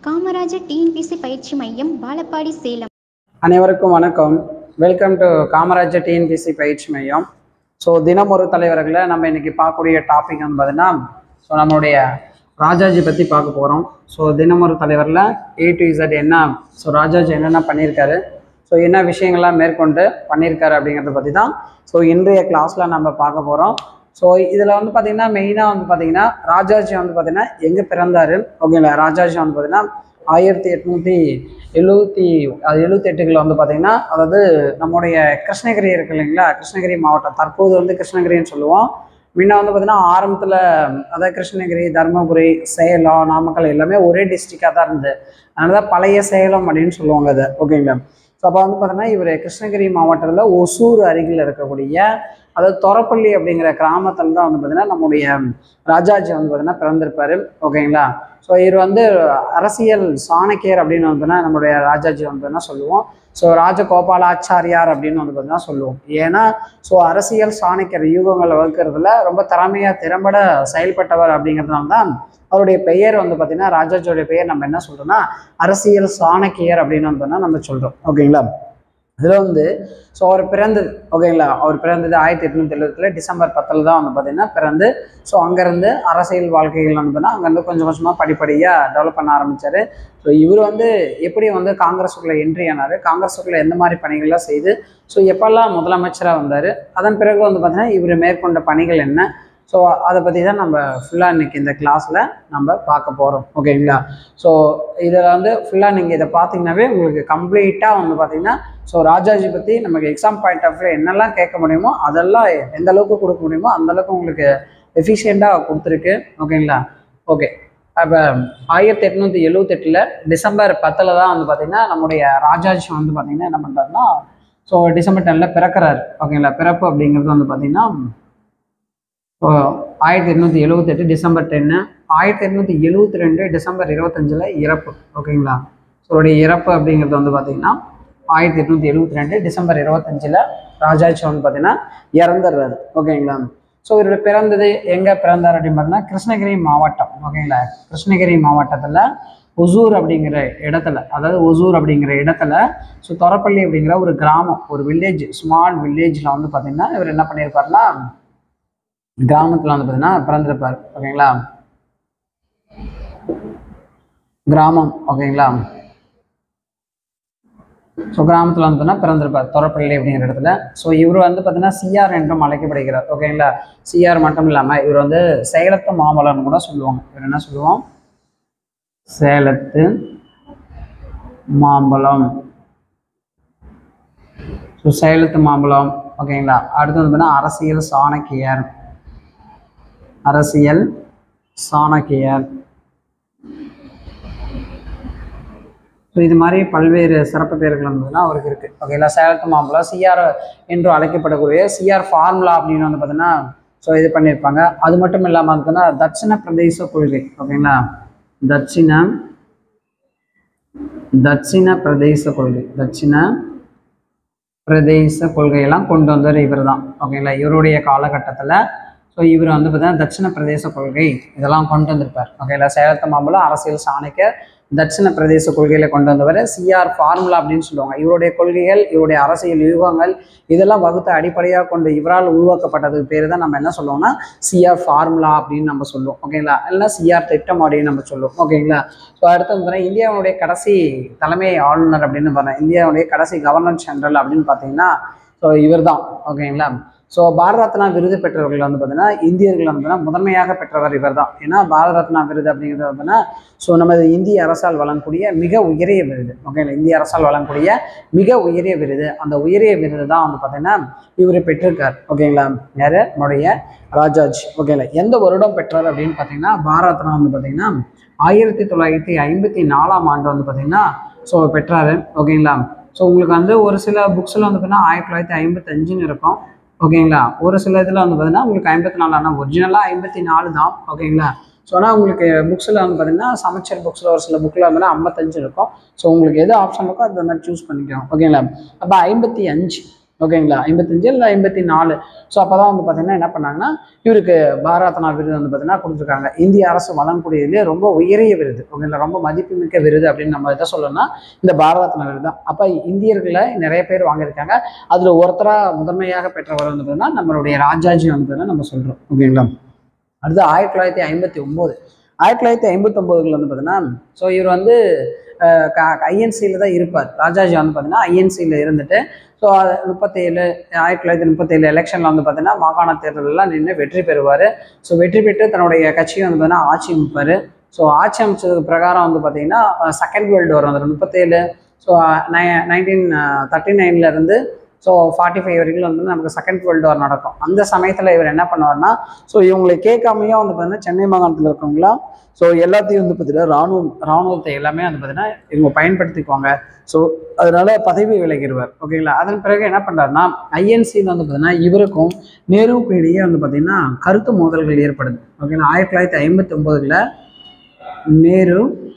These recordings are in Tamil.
காமராஜர் டிஎன்பிசி பயிற்சி மையம் பாலப்பாடி சேலம் அனைவருக்கும் வணக்கம் வெல்கம் டு காமராஜர் டிஎன்பிசி பயிற்சி மையம் ஸோ தினம் ஒரு தலைவர்களை நம்ம இன்னைக்கு பார்க்கக்கூடிய டாபிக் வந்து பார்த்தீங்கன்னா ஸோ நம்மளுடைய ராஜாஜி பற்றி பார்க்க போகிறோம் ஸோ தினம் ஒரு தலைவரில் ஏ டு இசட் என்ன ஸோ ராஜாஜி என்னென்ன பண்ணியிருக்காரு ஸோ என்ன விஷயங்கள்லாம் மேற்கொண்டு பண்ணியிருக்காரு அப்படிங்கிறத பற்றி தான் ஸோ இன்றைய கிளாஸில் நம்ம பார்க்க போகிறோம் ஸோ இதில் வந்து பார்த்தீங்கன்னா மெயினாக வந்து பார்த்தீங்கன்னா ராஜாஜி வந்து பார்த்தீங்கன்னா எங்கே பிறந்தாரு ஓகேங்களா ராஜாஜி வந்து பார்த்தீங்கன்னா ஆயிரத்தி எட்நூற்றி எழுபத்தி அது எழுபத்தெட்டுகளில் வந்து பார்த்தீங்கன்னா அதாவது நம்முடைய கிருஷ்ணகிரி இருக்கு இல்லைங்களா கிருஷ்ணகிரி மாவட்டம் தற்போது வந்து கிருஷ்ணகிரின்னு சொல்லுவோம் முன்ன வந்து பார்த்தீங்கன்னா ஆரம்பத்தில் அதாவது கிருஷ்ணகிரி தருமபுரி சேலம் நாமக்கல் எல்லாமே ஒரே டிஸ்ட்ரிக்டாக தான் இருந்தது அதனால தான் பழைய சேலம் அப்படின்னு சொல்லுவாங்க அதை ஓகேங்களா ஸோ அப்போ வந்து பார்த்தீங்கன்னா இவர் கிருஷ்ணகிரி மாவட்டத்தில் ஒசூர் அருகில் இருக்கக்கூடிய அதாவது தொரப்பள்ளி அப்படிங்கிற கிராமத்தில் தான் வந்து பார்த்தீங்கன்னா நம்முடைய ராஜாஜி வந்து பார்த்தீங்கன்னா பிறந்திருப்பாரு ஓகேங்களா ஸோ இவர் வந்து அரசியல் சாணக்கியர் அப்படின்னு வந்து பார்த்தீங்கன்னா நம்மளுடைய ராஜாஜி வந்து பார்த்தீங்கன்னா சொல்லுவோம் ஸோ ராஜகோபாலாச்சாரியார் அப்படின்னு வந்து பார்த்தீங்கன்னா சொல்லுவோம் ஏன்னா ஸோ அரசியல் சாணக்கியர் யூகங்களை வகுக்கிறதுல ரொம்ப திறமையாக திறம்பட செயல்பட்டவர் அப்படிங்கிறதுனால தான் அவருடைய பெயர் வந்து பார்த்தீங்கன்னா ராஜாஜியோடைய பெயர் நம்ம என்ன சொல்றோம்னா அரசியல் சாணக்கியர் அப்படின்னு வந்து நம்ம சொல்கிறோம் ஓகேங்களா இதில் வந்து ஸோ அவர் பிறந்தது ஓகேங்களா அவர் பிறந்தது ஆயிரத்தி எட்நூத்தி எழுபத்துல டிசம்பர் பத்தில் தான் வந்து பார்த்தீங்கன்னா பிறந்து ஸோ அங்கேருந்து அரசியல் வாழ்க்கைகள் வந்து பார்த்தீங்கன்னா அங்கேருந்து கொஞ்சம் கொஞ்சமாக படிப்படியாக டெவலப் பண்ண ஆரம்பித்தார் ஸோ இவர் வந்து எப்படி வந்து காங்கிரஸுக்குள்ளே என்ட்ரி ஆனார் காங்கிரஸுக்குள்ளே எந்த மாதிரி பணிகள்லாம் செய்து ஸோ எப்பெல்லாம் முதலமைச்சராக வந்தார் அதன் பிறகு வந்து பார்த்தீங்கன்னா இவர் மேற்கொண்ட பணிகள் என்ன ஸோ அதை பற்றி தான் நம்ம ஃபுல்லாக இன்னைக்கு இந்த கிளாஸில் நம்ம பார்க்க போகிறோம் ஓகேங்களா ஸோ இதில் வந்து ஃபுல்லாக நீங்கள் இதை பார்த்தீங்கன்னாவே உங்களுக்கு கம்ப்ளீட்டாக வந்து பார்த்தீங்கன்னா ஸோ ராஜாஜி பற்றி நமக்கு எக்ஸாம் பாயிண்ட் ஆஃப் வியூ என்னெல்லாம் கேட்க முடியுமோ அதெல்லாம் எந்த அளவுக்கு கொடுக்க முடியுமோ அந்த அளவுக்கு உங்களுக்கு எஃபிஷியண்ட்டாக கொடுத்துருக்கு ஓகேங்களா ஓகே அப்போ ஆயிரத்தி எட்நூற்றி எழுவத்தெட்டில் டிசம்பர் பத்தில் தான் வந்து பார்த்திங்கன்னா நம்முடைய ராஜாஜி வந்து பார்த்திங்கன்னா என்ன பண்ணுறாருன்னா ஸோ டிசம்பர் டெனில் பிறக்கிறாரு ஓகேங்களா பிறப்பு அப்படிங்கிறது வந்து பார்த்திங்கன்னா ஸோ ஆயிரத்தி எட்நூற்றி எழுவத்தெட்டு டிசம்பர் டென்னு ஆயிரத்தி எட்நூற்றி எழுவத்தி ரெண்டு டிசம்பர் இருபத்தஞ்சில் இறப்பு ஓகேங்களா ஸோ அவருடைய இறப்பு அப்படிங்கிறது வந்து பார்த்திங்கன்னா ஆயிரத்தி எட்நூற்றி எழுவத்தி ரெண்டு டிசம்பர் இருபத்தஞ்சில் ராஜாஜி வந்து பார்த்தீங்கன்னா இறந்துடுறாரு ஓகேங்களா ஸோ இவருடைய பிறந்தது எங்கே பிறந்தார் அப்படின்னு பார்த்தீங்கன்னா கிருஷ்ணகிரி மாவட்டம் ஓகேங்களா கிருஷ்ணகிரி மாவட்டத்தில் ஒசூர் அப்படிங்கிற இடத்துல அதாவது ஒசூர் அப்படிங்கிற இடத்துல ஸோ தொரப்பள்ளி அப்படிங்கிற ஒரு கிராமம் ஒரு வில்லேஜ் ஸ்மால் வில்லேஜில் வந்து பார்த்தீங்கன்னா இவர் என்ன பண்ணியிருப்பாருன்னா கிராமத்தில் வந்து பார்த்தீங்கன்னா பிறந்திருப்பார் ஓகேங்களா கிராமம் ஓகேங்களா ஸோ கிராமத்தில் வந்து பார்த்தீங்கன்னா பிறந்திருப்பார் தொரப்பள்ளி அப்படிங்கிற இடத்துல ஸோ இவர் வந்து பார்த்தீங்கன்னா சிஆர் என்றும் அழைக்கப்படுகிறார் ஓகேங்களா சிஆர் மட்டும் இல்லாமல் இவர் வந்து சேலத்து மாமல்லர்னு கூட சொல்லுவாங்க இவர் என்ன சொல்லுவோம் சேலத்து மாம்பழம் ஸோ சேலத்து மாம்பழம் ஓகேங்களா அடுத்து வந்து பார்த்தீங்கன்னா அரசியல் சாணக்கியர் அரசியல் சாணக்கியர் ஸோ இது மாதிரி பல்வேறு சிறப்பு பெயர்கள் வந்ததுன்னா அவருக்கு இருக்குது ஓகேங்களா சேலத்து மாம்பழம் சிஆர் என்று அழைக்கப்படக்கூடிய சிஆர் ஃபார்முலா அப்படின்னு வந்து பார்த்தீங்கன்னா ஸோ இது பண்ணியிருப்பாங்க அது மட்டும் இல்லாமல் வந்து பார்த்தீங்கன்னா தட்சிண பிரதேச கொள்கை ஓகேங்களா தட்சிண தட்சிண பிரதேச கொள்கை தட்சிண பிரதேச கொள்கையெல்லாம் கொண்டு வந்தவர் இவர் தான் ஓகேங்களா இவருடைய காலகட்டத்தில் ஸோ இவர் வந்து பார்த்தீங்கன்னா தட்சிண பிரதேச கொள்கை இதெல்லாம் கொண்டு வந்திருப்பார் ஓகேங்களா சேலத்து மாம்பழம் அரசியல் சாணக்கியர் தட்சிண பிரதேச கொள்கையில கொண்டு வந்தவர் சிஆர் ஃபார்முலா அப்படின்னு சொல்லுவாங்க இவருடைய கொள்கைகள் இவருடைய அரசியல் யூகங்கள் இதெல்லாம் வகுத்த அடிப்படையாக கொண்டு இவரால் உருவாக்கப்பட்டதுக்கு பேர் தான் நம்ம என்ன சொல்லுவோம்னா சிஆர் ஃபார்முலா அப்படின்னு நம்ம சொல்லுவோம் ஓகேங்களா இல்லைன்னா சிஆர் திட்டம் அப்படின்னு நம்ம சொல்லுவோம் ஓகேங்களா ஸோ அடுத்து வந்து இந்தியாவுடைய கடைசி தலைமை ஆளுநர் அப்படின்னு பார்த்தா இந்தியாவுடைய கடைசி கவர்னர் ஜெனரல் அப்படின்னு பார்த்தீங்கன்னா ஸோ இவர் தான் ஓகேங்களா ஸோ பாரத ரத்னா விருது பெற்றவர்கள் வந்து பார்த்தீங்கன்னா இந்தியர்கள் வந்து பார்த்தீங்கன்னா முதன்மையாக பெற்றவர் இவர் தான் ஏன்னா பாரத ரத்னா விருது அப்படிங்கிறது பார்த்தீங்கன்னா ஸோ நமது இந்திய அரசால் வழங்கக்கூடிய மிக உயரிய விருது ஓகேங்களா இந்திய அரசால் வழங்கக்கூடிய மிக உயரிய விருது அந்த உயரிய விருது தான் வந்து பார்த்தீங்கன்னா இவர் பெற்றிருக்கார் ஓகேங்களா யார் நம்முடைய ராஜாஜ் ஓகேங்களா எந்த வருடம் பெற்றார் அப்படின்னு பார்த்தீங்கன்னா பாரத ரத்னா வந்து பார்த்தீங்கன்னா ஆயிரத்தி தொள்ளாயிரத்தி ஐம்பத்தி நாலாம் ஆண்டு வந்து பார்த்தீங்கன்னா ஸோ பெற்றாரு ஓகேங்களா ஸோ உங்களுக்கு வந்து ஒரு சில புக்ஸில் வந்து பார்த்தீங்கன்னா ஆயிரத்தி தொள்ளாயிரத்தி ஐம்பத்தஞ்சுன்னு இருக்கும் ஓகேங்களா ஒரு சில இதில் வந்து பார்த்தீங்கன்னா உங்களுக்கு ஐம்பத்தி நாலு ஆனால் ஒரிஜினலாக ஐம்பத்தி நாலு தான் ஓகேங்களா ஸோ ஆனால் உங்களுக்கு புக்ஸில் வந்து பார்த்தீங்கன்னா சமச்சர் புக்ஸில் ஒரு சில புக்கில் வந்து ஐம்பத்தஞ்சு இருக்கும் ஸோ உங்களுக்கு எது ஆப்ஷன் இருக்கோ அந்த மாதிரி சூஸ் பண்ணிக்கணும் ஓகேங்களா அப்போ ஐம்பத்தி அஞ்சு ஓகேங்களா ஐம்பத்தஞ்சு இல்லை ஐம்பத்தி நாலு ஸோ அப்போ தான் வந்து பார்த்தீங்கன்னா என்ன பண்ணாங்கன்னா இவருக்கு பாரத்னா விருது வந்து பார்த்தீங்கன்னா கொடுத்துருக்காங்க இந்திய அரசு வழங்கக்கூடியதுலேயே ரொம்ப உயரிய விருது ஓகேங்களா ரொம்ப மதிப்புமிக்க விருது அப்படின்னு நம்ம எதை சொல்லணும்னா இந்த பாரத்னா விருது தான் அப்போ இந்தியர்களை நிறைய பேர் வாங்கியிருக்காங்க அதில் ஒருத்தராக முதன்மையாக பெற்றவர் வந்து பார்த்தீங்கன்னா நம்மளுடைய ராஜாஜி வந்து பார்த்தீங்கன்னா நம்ம சொல்கிறோம் ஓகேங்களா அடுத்து ஆயிரத்தி தொள்ளாயிரத்தி ஐம்பத்தி ஒம்பது ஆயிரத்தி தொள்ளாயிரத்தி ஐம்பத்தொம்போதுல வந்து பார்த்தீங்கன்னா ஸோ இவர் வந்து ஐஎன்சியில் தான் இருப்பார் ராஜாஜி வந்து பார்த்தீங்கன்னா ஐஎன்சியில் இருந்துட்டு ஸோ முப்பத்தேழு ஆயிரத்தி தொள்ளாயிரத்தி முப்பத்தேழு எலெக்ஷனில் வந்து பார்த்தீங்கன்னா மாகாண தேர்தலெல்லாம் நின்று வெற்றி பெறுவார் ஸோ வெற்றி பெற்று தன்னுடைய கட்சியை வந்து பார்த்தீங்கன்னா ஆட்சி அமைப்பார் ஸோ ஆட்சி அமைச்சதுக்கு பிரகாரம் வந்து பார்த்தீங்கன்னா செகண்ட் வேர்ல்டு வார் வந்துடும் முப்பத்தேழு ஸோ நை நைன்டீன் தேர்ட்டி நைன்லேருந்து ஸோ ஃபார்ட்டி ஃபைவ் வரைக்கும் வந்து நமக்கு செகண்ட் வேர்ல்டு வார் நடக்கும் அந்த சமயத்தில் இவர் என்ன பண்ணுவார்னா ஸோ இவங்களை கேட்காமையே வந்து பார்த்தீங்கன்னா சென்னை மாகாணத்தில் இருக்கவங்களாம் ஸோ எல்லாத்தையும் வந்து பார்த்தீங்கன்னா ராணுவம் ராணுவத்தை எல்லாமே வந்து பார்த்தீங்கன்னா இவங்க பயன்படுத்திக்குவாங்க ஸோ அதனால பதவி விலகிடுவார் ஓகேங்களா அதன் பிறகு என்ன பண்ணுறாருன்னா ஐஎன்சியில் வந்து பார்த்தீங்கன்னா இவருக்கும் நேருவுக்கும் இடையே வந்து பார்த்தீங்கன்னா கருத்து மோதல்கள் ஏற்படுது ஓகேங்களா ஆயிரத்தி தொள்ளாயிரத்தி ஐம்பத்தி ஒம்போதில் நேரு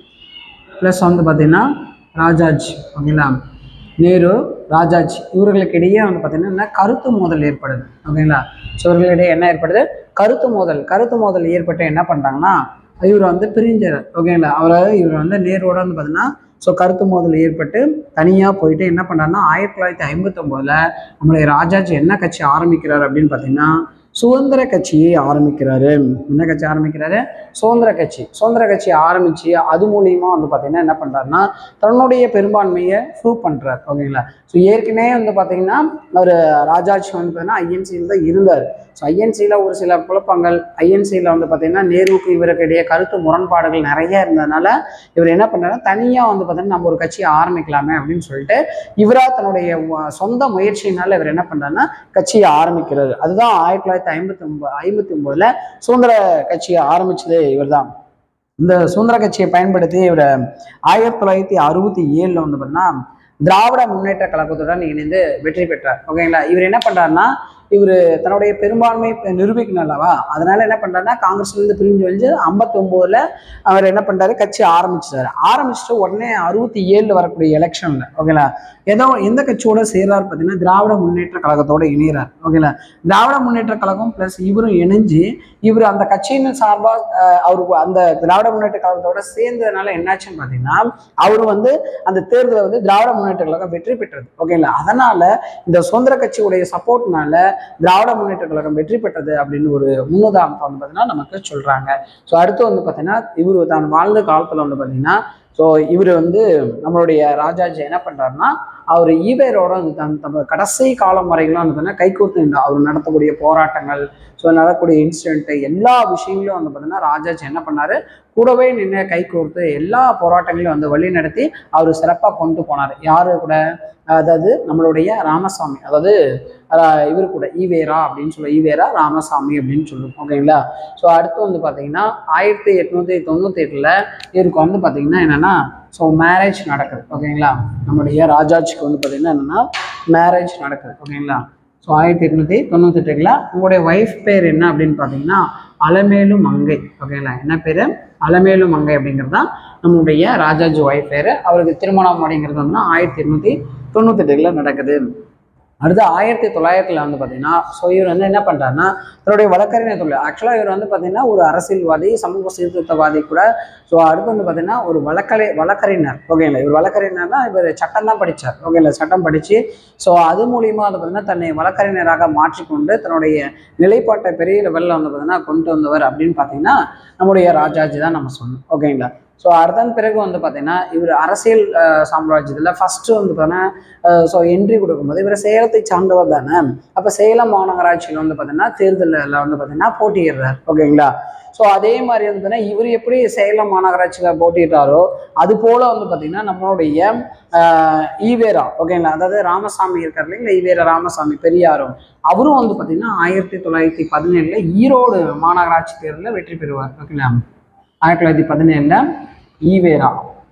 ப்ளஸ் வந்து பார்த்தீங்கன்னா ராஜாஜ் ஓகேங்களா நேரு ராஜாஜ் இவர்களுக்கு இடையே வந்து பார்த்தீங்கன்னா என்ன கருத்து மோதல் ஏற்படுது ஓகேங்களா ஸோ இவர்களிடையே என்ன ஏற்படுது கருத்து மோதல் கருத்து மோதல் ஏற்பட்டு என்ன பண்ணுறாங்கன்னா இவர் வந்து பிரிஞ்சார் ஓகேங்களா அவரை இவர் வந்து நேரோட வந்து பார்த்தீங்கன்னா ஸோ கருத்து மோதல் ஏற்பட்டு தனியாக போயிட்டு என்ன பண்ணுறாருன்னா ஆயிரத்தி தொள்ளாயிரத்தி ஐம்பத்தொம்போதில் நம்மளுடைய ராஜாஜி என்ன கட்சி ஆரம்பிக்கிறார் அப்படின்னு பார்த்தீங்கன்னா சுதந்திர கட்சியை ஆரம்பிக்கிறாரு என்ன கட்சி ஆரம்பிக்கிறாரு சுதந்திர கட்சி சுதந்திர கட்சி ஆரம்பிச்சு அது மூலியமா வந்து பார்த்தீங்கன்னா என்ன பண்ணுறாருன்னா தன்னுடைய பெரும்பான்மையை ப்ரூவ் பண்ணுறாரு ஓகேங்களா ஸோ ஏற்கனவே வந்து பார்த்தீங்கன்னா ஒரு ராஜாஜி வந்து பார்த்தீங்கன்னா ஐஎன்சியில் தான் இருந்தார் ஸோ ஐஎன்சியில் ஒரு சில குழப்பங்கள் ஐஎன்சியில் வந்து பார்த்தீங்கன்னா நேருவுக்கு இவருக்கு இடையே கருத்து முரண்பாடுகள் நிறைய இருந்ததுனால இவர் என்ன பண்ணுறாரு தனியாக வந்து பார்த்தீங்கன்னா நம்ம ஒரு கட்சியை ஆரம்பிக்கலாமே அப்படின்னு சொல்லிட்டு இவராக தன்னுடைய வ- சொந்த முயற்சியினால இவர் என்ன பண்ணுறாருன்னா கட்சியை ஆரம்பிக்கிறாரு அதுதான் ஆயிரத்தி தொள்ளாயிரத்தி ஐம்பத்தி ஒன்பது ஐம்பத்தி ஒம்போதில் சுதந்திர கட்சியை ஆரம்பிச்சது இவர்தான் இந்த சுதந்திர கட்சியை பயன்படுத்தி இவர் ஆயிரத்தி தொள்ளாயிரத்தி அறுபத்தி ஏழில் வந்து பார்த்தீங்கன்னா திராவிட முன்னேற்ற கழகத்துடன் இணைந்து வெற்றி பெற்றார் ஓகேங்களா இவர் என்ன பண்றாருன்னா இவர் தன்னுடைய பெரும்பான்மை இப்ப நிரூபிக்கணும் அல்லவா அதனால என்ன பண்றாருன்னா காங்கிரஸ்ல இருந்து பிரிஞ்சு வந்து ஐம்பத்தி ஒன்பதுல அவர் என்ன பண்றாரு கட்சி ஆரம்பிச்சிட்டாரு ஆரம்பிச்சுட்டு உடனே அறுபத்தி ஏழுல வரக்கூடிய எலெக்ஷன்ல ஓகேங்களா ஏதோ எந்த கட்சியோட சேர்றாரு பார்த்தீங்கன்னா திராவிட முன்னேற்ற கழகத்தோட இணைகிறார் ஓகேங்களா திராவிட முன்னேற்ற கழகம் பிளஸ் இவரும் இணைஞ்சு இவர் அந்த கட்சியின் சார்பாக அவருக்கு அந்த திராவிட முன்னேற்ற கழகத்தோட சேர்ந்ததுனால என்னாச்சுன்னு பார்த்தீங்கன்னா அவர் வந்து அந்த தேர்தலை வந்து திராவிட முன்னேற்ற கழகம் வெற்றி பெற்றது ஓகேங்களா அதனால இந்த சுதந்திர கட்சியுடைய சப்போர்ட்னால திராவிட முன்னேற்ற கழகம் வெற்றி பெற்றது அப்படின்னு ஒரு முன்னுதாரணத்தை வந்து பார்த்தீங்கன்னா நமக்கு சொல்றாங்க ஸோ அடுத்து வந்து பார்த்தீங்கன்னா இவர் தான் வாழ்ந்த காலத்தில் வந்து பார்த்தீங்கன்னா ஸோ இவர் வந்து நம்மளுடைய ராஜாஜி என்ன பண்றாருன்னா அவர் ஈவேரோட வந்து தன் தம் கடைசி காலம் வரைக்கும் வந்து பார்த்தீங்கன்னா கைகோர்த்து நின்றார். அவர் நடத்தக்கூடிய போராட்டங்கள் ஸோ நடக்கக்கூடிய இன்சிடென்ட் எல்லா விஷயங்களையும் வந்து பார்த்தீங்கன்னா ராஜாஜி என்ன பண்ணாரு கூடவே நின்று கை கோர்த்து எல்லா போராட்டங்களையும் வந்து வழி நடத்தி அவர் சிறப்பாக கொண்டு போனார் யாரு கூட அதாவது நம்மளுடைய ராமசாமி அதாவது அஹ், இவர் கூட ஈவேரா அப்படின்னு சொல்ல ஈவேரா ராமசாமி அப்படின்னு சொல்லுவோம் ஓகேங்களா ஸோ அடுத்து வந்து பார்த்தீங்கன்னா ஆயிரத்தி எட்நூத்தி தொண்ணூத்தி எட்டுல இவருக்கு வந்து பார்த்தீங்கன்னா என்னன்னா ஸோ மேரேஜ் நடக்குது ஓகேங்களா நம்மளுடைய ராஜாஜிக்கு வந்து பார்த்தீங்கன்னா என்னன்னா மேரேஜ் நடக்குது ஓகேங்களா ஸோ ஆயிரத்தி எட்நூத்தி தொண்ணூத்தி எட்டுல உங்களுடைய ஒய்ஃப் பேர் என்ன அப்படின்னு பார்த்தீங்கன்னா அலமேலு மங்கை ஓகேங்களா என்ன பேர் அலமேலு மங்கை அப்படிங்கிறது தான் நம்மளுடைய ராஜாஜி ஒய்ஃப் பேர் அவருக்கு திருமணம் அப்படிங்கிறது வந்து ஆயிரத்தி எட்நூத்தி தொண்ணூத்தி எட்டுல நடக்குது அடுத்து ஆயிரத்தி தொள்ளாயிரத்துல வந்து பார்த்தீங்கன்னா ஸோ இவர் வந்து என்ன பண்ணுறாருன்னா தன்னுடைய வழக்கறிஞர் தொழில் ஆக்சுவலாக இவர் வந்து பார்த்தீங்கன்னா ஒரு அரசியல்வாதி சமூக சீர்திருத்தவாதி கூட ஸோ அடுத்து வந்து பார்த்தீங்கன்னா ஒரு வழக்கறை வழக்கறிஞர் ஓகேங்களா இவர் வழக்கறிஞர்னா இவர் சட்டம் தான் படித்தார் ஓகேங்களா சட்டம் படித்து ஸோ அது மூலியமாக வந்து பார்த்தீங்கன்னா தன்னை வழக்கறிஞராக மாற்றிக்கொண்டு தன்னுடைய நிலைப்பாட்டை பெரிய லெவலில் வந்து பார்த்தீங்கன்னா கொண்டு வந்தவர் அப்படின்னு பார்த்தீங்கன்னா நம்முடைய ராஜாஜி தான் நம்ம சொன்னோம் ஓகேங்களா ஸோ அதன் பிறகு வந்து பார்த்தீங்கன்னா இவர் அரசியல் அஹ், சாம்ராஜ்யத்தில் ஃபஸ்ட்டு வந்து பார்த்தீங்கன்னா ஸோ என்ட்ரி கொடுக்கும்போது இவர் சேலத்தை சார்ந்தவர் தானே அப்போ சேலம் மாநகராட்சியில் வந்து பார்த்தீங்கன்னா தேர்தலில் வந்து பார்த்தீங்கன்னா போட்டியிடுறார் ஓகேங்களா ஸோ அதே மாதிரி வந்து பார்த்தீங்கன்னா இவர் எப்படி சேலம் மாநகராட்சியில் போட்டியிட்டாரோ அது போல வந்து பார்த்தீங்கன்னா நம்மளுடைய ஆஹ், ஈவேரா ஓகேங்களா அதாவது ராமசாமி இருக்கார் இல்லைங்களா ஈவேரா ராமசாமி பெரியாரும் அவரும் வந்து பார்த்தீங்கன்னா ஆயிரத்தி தொள்ளாயிரத்தி பதினேழுல ஈரோடு மாநகராட்சி தேர்தலில் வெற்றி பெறுவார் ஓகேங்களா ஆயிரத்தி தொள்ளாயிரத்தி பதினேழுல ஈவேரா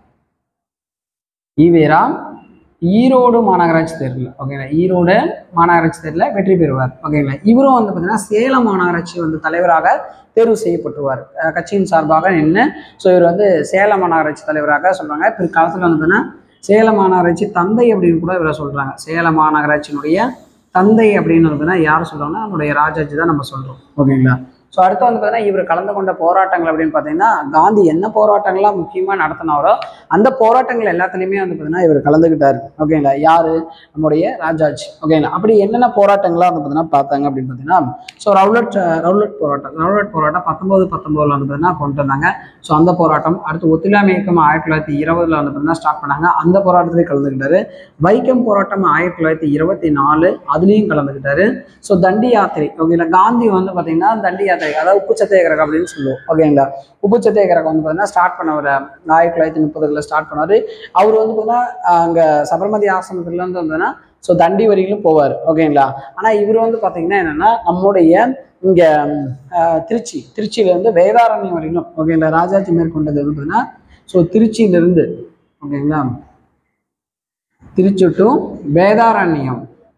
ஈவேரா ஈரோடு மாநகராட்சி தேர்தல் ஓகேங்களா ஈரோடு மாநகராட்சி தேர்தலில் வெற்றி பெறுவார் ஓகேங்களா இவரும் வந்து பார்த்தீங்கன்னா சேலம் மாநகராட்சி வந்து தலைவராக தேர்வு செய்யப்பட்டுருவார் அஹ் கட்சியின் சார்பாக நின்று ஸோ இவர் வந்து சேலம் மாநகராட்சி தலைவராக சொல்றாங்க பிற்காலத்தில் வந்து பார்த்தீங்கன்னா சேலம் மாநகராட்சி தந்தை அப்படின்னு கூட இவரை சொல்றாங்க சேலம் மாநகராட்சியினுடைய தந்தை அப்படின்னு வந்து பார்த்தீங்கன்னா யார் சொல்றோம்னா நம்முடைய ராஜாஜி தான் நம்ம சொல்றோம் ஓகேங்களா ஸோ அடுத்து வந்து பார்த்தீங்கன்னா இவர் கலந்து கொண்ட போராட்டங்கள் அப்படின்னு பார்த்தீங்கன்னா காந்தி என்ன போராட்டங்கள்லாம் முக்கியமாக நடத்தினாரோ அந்த போராட்டங்கள் எல்லாத்துலேயுமே வந்து பார்த்தீங்கன்னா இவர் கலந்துக்கிட்டாரு ஓகேங்களா யாரு நம்முடைய ராஜாஜி ஓகேங்களா அப்படி என்னென்ன போராட்டங்கள்லாம் வந்து பார்த்தீங்கன்னா பார்த்தாங்க அப்படின்னு பார்த்தீங்கன்னா ஸோ ரவுலட் ரவுலட் போராட்டம் ரவுலட் போராட்டம் பத்தொம்போது பத்தொம்போதுல வந்து பார்த்தீங்கன்னா கொண்டு வந்தாங்க ஸோ அந்த போராட்டம் அடுத்து ஒத்துழையாமை இயக்கம் ஆயிரத்தி தொள்ளாயிரத்தி இருபதுல வந்து பார்த்தீங்கன்னா ஸ்டார்ட் பண்ணாங்க அந்த போராட்டத்திலையும் கலந்துக்கிட்டாரு வைக்கம் போராட்டம் ஆயிரத்தி தொள்ளாயிரத்தி இருபத்தி நாலு அதுலேயும் கலந்துக்கிட்டாரு ஸோ தண்டி யாத்திரை ஓகேங்களா காந்தி வந்து பார்த்தீங்கன்னா தண்டி யாத்திரை அதாவது உப்பு சத்தியாகிரகம் அப்படின்னு சொல்லுவோம் ஓகேங்களா உப்பு சத்தியாகிரகம் வந்து பார்த்தீங்கன்னா ஸ்டார்ட் பண்ணவர் ஆயிரத்தி தொள்ளாயிரத்தி முப்பதுல ஸ்டார்ட் பண்ணாரு அவர் வந்து பார்த்தீங்கன்னா அங்கே சபர்மதி ஆசிரமத்துலேருந்து வந்ததுன்னா ஸோ தண்டி வரையிலும் போவார் ஓகேங்களா ஆனால் இவர் வந்து பார்த்தீங்கன்னா என்னன்னா நம்முடைய இங்கே திருச்சி திருச்சியிலேருந்து வேதாரண்யம் வரையிலும் ஓகேங்களா ராஜாஜி மேற்கொண்டது வந்து பார்த்தீங்கன்னா ஸோ திருச்சியிலிருந்து ஓகேங்களா திருச்சி டு வேதாரண்யம்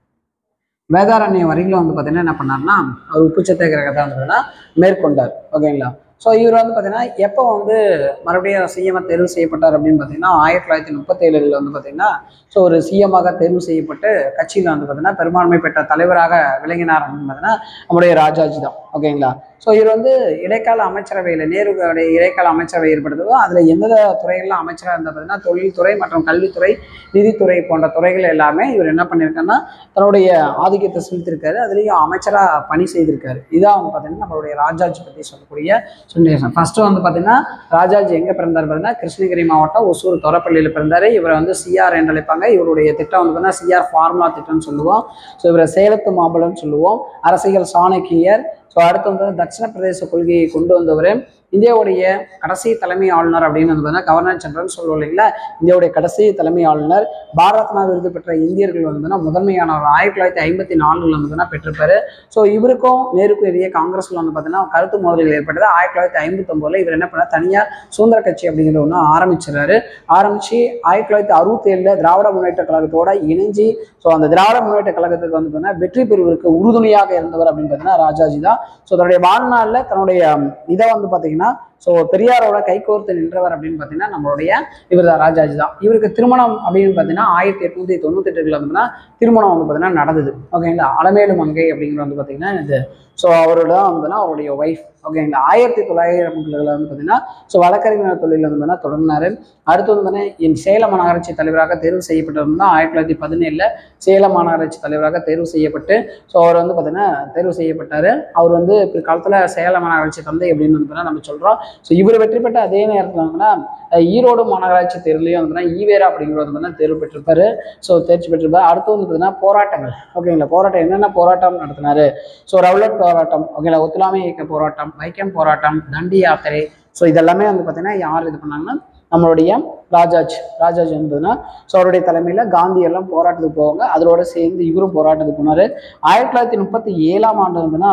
வேதாரண்யம் வரைக்கும் வந்து பார்த்தீங்கன்னா என்ன பண்ணார்னா அவர் உப்பு சத்தியாகிரகத்தை வந்து பார்த்தீங்கன்னா மேற்கொண்டார் ஓகேங்களா ஸோ இவர் வந்து பார்த்தீங்கன்னா எப்போ வந்து மறுபடியும் சிஎம் தேர்வு செய்யப்பட்டார் அப்படின்னு பார்த்தீங்கன்னா ஆயிரத்தி தொள்ளாயிரத்தி முப்பத்தேழுல வந்து பார்த்தீங்கன்னா ஸோ ஒரு சிஎம்மாக தேர்வு செய்யப்பட்டு கட்சியில் வந்து பார்த்தீங்கன்னா பெரும்பான்மை பெற்ற தலைவராக விளங்கினார் அப்படின்னு பார்த்தீங்கன்னா நம்முடைய ராஜாஜி தான் ஓகேங்களா ஸோ இவர் வந்து இடைக்கால அமைச்சரவையில் நேருடைய இடைக்கால அமைச்சரவை ஏற்படுத்ததோ அதில் எந்தெந்த துறைகள்லாம் அமைச்சராக இருந்தால் பார்த்தீங்கன்னா தொழில்துறை மற்றும் கல்வித்துறை நிதித்துறை போன்ற துறைகள் எல்லாமே இவர் என்ன பண்ணியிருக்காருன்னா தன்னுடைய ஆதிக்கத்தை செலுத்தியிருக்காரு அதுலேயும் அமைச்சராக பணி செய்திருக்காரு இதான் வந்து பார்த்தீங்கன்னா நம்மளுடைய ராஜாஜி பற்றி சொல்லக்கூடிய சுந்தரேசன் ஃபர்ஸ்ட் வந்து பார்த்தீங்கன்னா ராஜாஜி எங்கே பிறந்தார் பார்த்தீங்கன்னா கிருஷ்ணகிரி மாவட்டம் ஒசூர் தொரப்பள்ளியில் பிறந்தார் இவரை வந்து சிஆர் என்று அழைப்பாங்க இவருடைய திட்டம் வந்து பார்த்தீங்கன்னா சிஆர் ஃபார்முலா திட்டம்னு சொல்லுவோம் ஸோ இவரை சேலத்து மாம்பழம்னு சொல்லுவோம் அரசியல் சாணக்கியர் ஸோ அடுத்து வந்து தட்சிண பிரதேச கொள்கையை கொண்டு வந்தவர் இந்தியாவுடைய கடைசி தலைமை ஆளுநர் அப்படின்னு வந்து பார்த்தீங்கன்னா கவர்னர் ஜெனரல் சொல்லுவோம் இல்லைங்களா இந்தியாவுடைய கடைசி தலைமை ஆளுநர் பாரத் ரத்னா விருது பெற்ற இந்தியர்கள் வந்து பார்த்தீங்கன்னா முதன்மையானவர் ஆயிரத்தி தொள்ளாயிரத்தி ஐம்பத்தி நாலுல வந்து பார்த்தீங்கன்னா பெற்றிருப்பாரு ஸோ இவருக்கும் நேருக்கும் இடையே காங்கிரஸ்ல வந்து பார்த்தீங்கன்னா கருத்து மோதல்கள் ஏற்பட்டது ஆயிரத்தி தொள்ளாயிரத்தி ஐம்பத்தொம்போதுல இவர் என்ன பண்ணார் தனியார் சுதந்திர கட்சி அப்படிங்கிற ஒன்று ஆரம்பிச்சிடறாரு ஆரம்பிச்சு ஆயிரத்தி தொள்ளாயிரத்தி அறுபத்தி ஏழுல திராவிட முன்னேற்ற கழகத்தோட இணைஞ்சு ஸோ அந்த திராவிட முன்னேற்ற கழகத்துக்கு வந்து பார்த்தீங்கன்னா வெற்றி பெறுவதற்கு உறுதுணையாக இருந்தவர் அப்படின்னு பார்த்தீங்கன்னா ராஜாஜி தான் ஸோ தன்னுடைய வாழ்நாளில் தன்னுடைய இதை வந்து பார்த்தீங்கன்னா ஸோ பெரியாரோட கைகோர்த்து நின்றவர் அப்படின்னு பார்த்தீங்கன்னா நம்மளுடைய இவர் தான் ராஜாஜி தான் இவருக்கு திருமணம் அப்படின்னு பார்த்தீங்கன்னா ஆயிரத்தி எட்நூத்தி தொண்ணூத்தி எட்டுல வந்து திருமணம் வந்து பார்த்தீங்கன்னா நடந்தது ஓகேங்களா அலமேலு மங்கை அப்படிங்கிற வந்து பார்த்தீங்கன்னா இது ஸோ அவரோட வந்துன்னா அவருடைய ஒய்ஃப் ஓகேங்களா ஆயிரத்தி தொள்ளாயிரத்துல வந்து பார்த்தீங்கன்னா ஸோ வழக்கறிஞர் தொழில் வந்து பார்த்தீங்கன்னா தொடர்ந்தாரு அடுத்து வந்து பார்த்தீங்கன்னா என் சேலம் மாநகராட்சி தலைவராக தேர்வு செய்யப்பட்டவர் தான் ஆயிரத்தி தொள்ளாயிரத்தி பதினேழுல சேலம் மாநகராட்சி தலைவராக தேர்வு செய்யப்பட்டு ஸோ அவர் வந்து பார்த்தீங்கன்னா தேர்வு செய்யப்பட்டார் அவர் வந்து பிற்காலத்தில் சேலம் மாநகராட்சி தந்தை அப்படின்னு வந்து பார்த்தீங்கன்னா நம்ம சொல்கிறோம் ஸோ இவர் வெற்றி பெற்ற அதே நேரத்தில் வந்துன்னா அஹ் ஈரோடு மாநகராட்சி தேர்வுலையும் வந்து பார்த்தீங்கன்னா ஈவேரா அப்படிங்கிறது வந்து பார்த்தீங்கன்னா தேர்வு பெற்றிருப்பாரு ஸோ தேர்ச்சி பெற்றிருப்பாரு அடுத்து வந்து பார்த்தீங்கன்னா போராட்டங்கள் ஓகேங்களா போராட்டம் என்னென்ன போராட்டம் நடத்தினாரு ஸோ ரவுலட் போராட்டம் ஓகேங்களா ஒத்துழையாமை இயக்க போராட்டம் வைக்கம் போராட்டம் தண்டி யாத்திரை ஸோ இதெல்லாமே வந்து பார்த்தீங்கன்னா யார் இது பண்ணாங்கன்னா நம்மளுடைய ராஜாஜ் ராஜாஜ் என்பதுன்னா ஸோ அவருடைய தலைமையில் காந்தி எல்லாம் போராட்டத்துக்கு போவாங்க அதோட சேர்ந்து இவரும் போராட்டத்துக்கு போனார் ஆயிரத்தி தொள்ளாயிரத்தி முப்பத்தி ஏழாம் ஆண்டு வந்துன்னா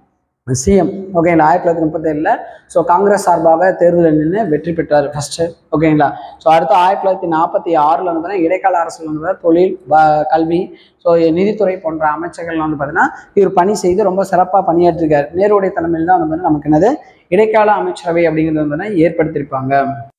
சிஎம் ஓகேங்களா ஆயிரத்தி தொள்ளாயிரத்தி முப்பத்தேழில் ஸோ காங்கிரஸ் சார்பாக தேர்தலில் நின்று வெற்றி பெற்றார் ஃபர்ஸ்ட்டு ஓகேங்களா ஸோ அடுத்து ஆயிரத்தி தொள்ளாயிரத்தி நாற்பத்தி ஆறில் வந்து பார்த்தீங்கன்னா இடைக்கால அரசில் வந்து பார்த்தீங்கன்னா தொழில் ப- கல்வி ஸோ நிதித்துறை போன்ற அமைச்சர்கள் வந்து பார்த்தீங்கன்னா இவர் பணி செய்து ரொம்ப சிறப்பாக பணியாற்றிருக்கார் நேருடைய தலைமையில் தான் வந்து பார்த்தீங்கன்னா நமக்கு என்னது இடைக்கால அமைச்சரவை அப்படிங்கிறது வந்து பார்த்தீங்கன்னா ஏற்படுத்தியிருப்பாங்க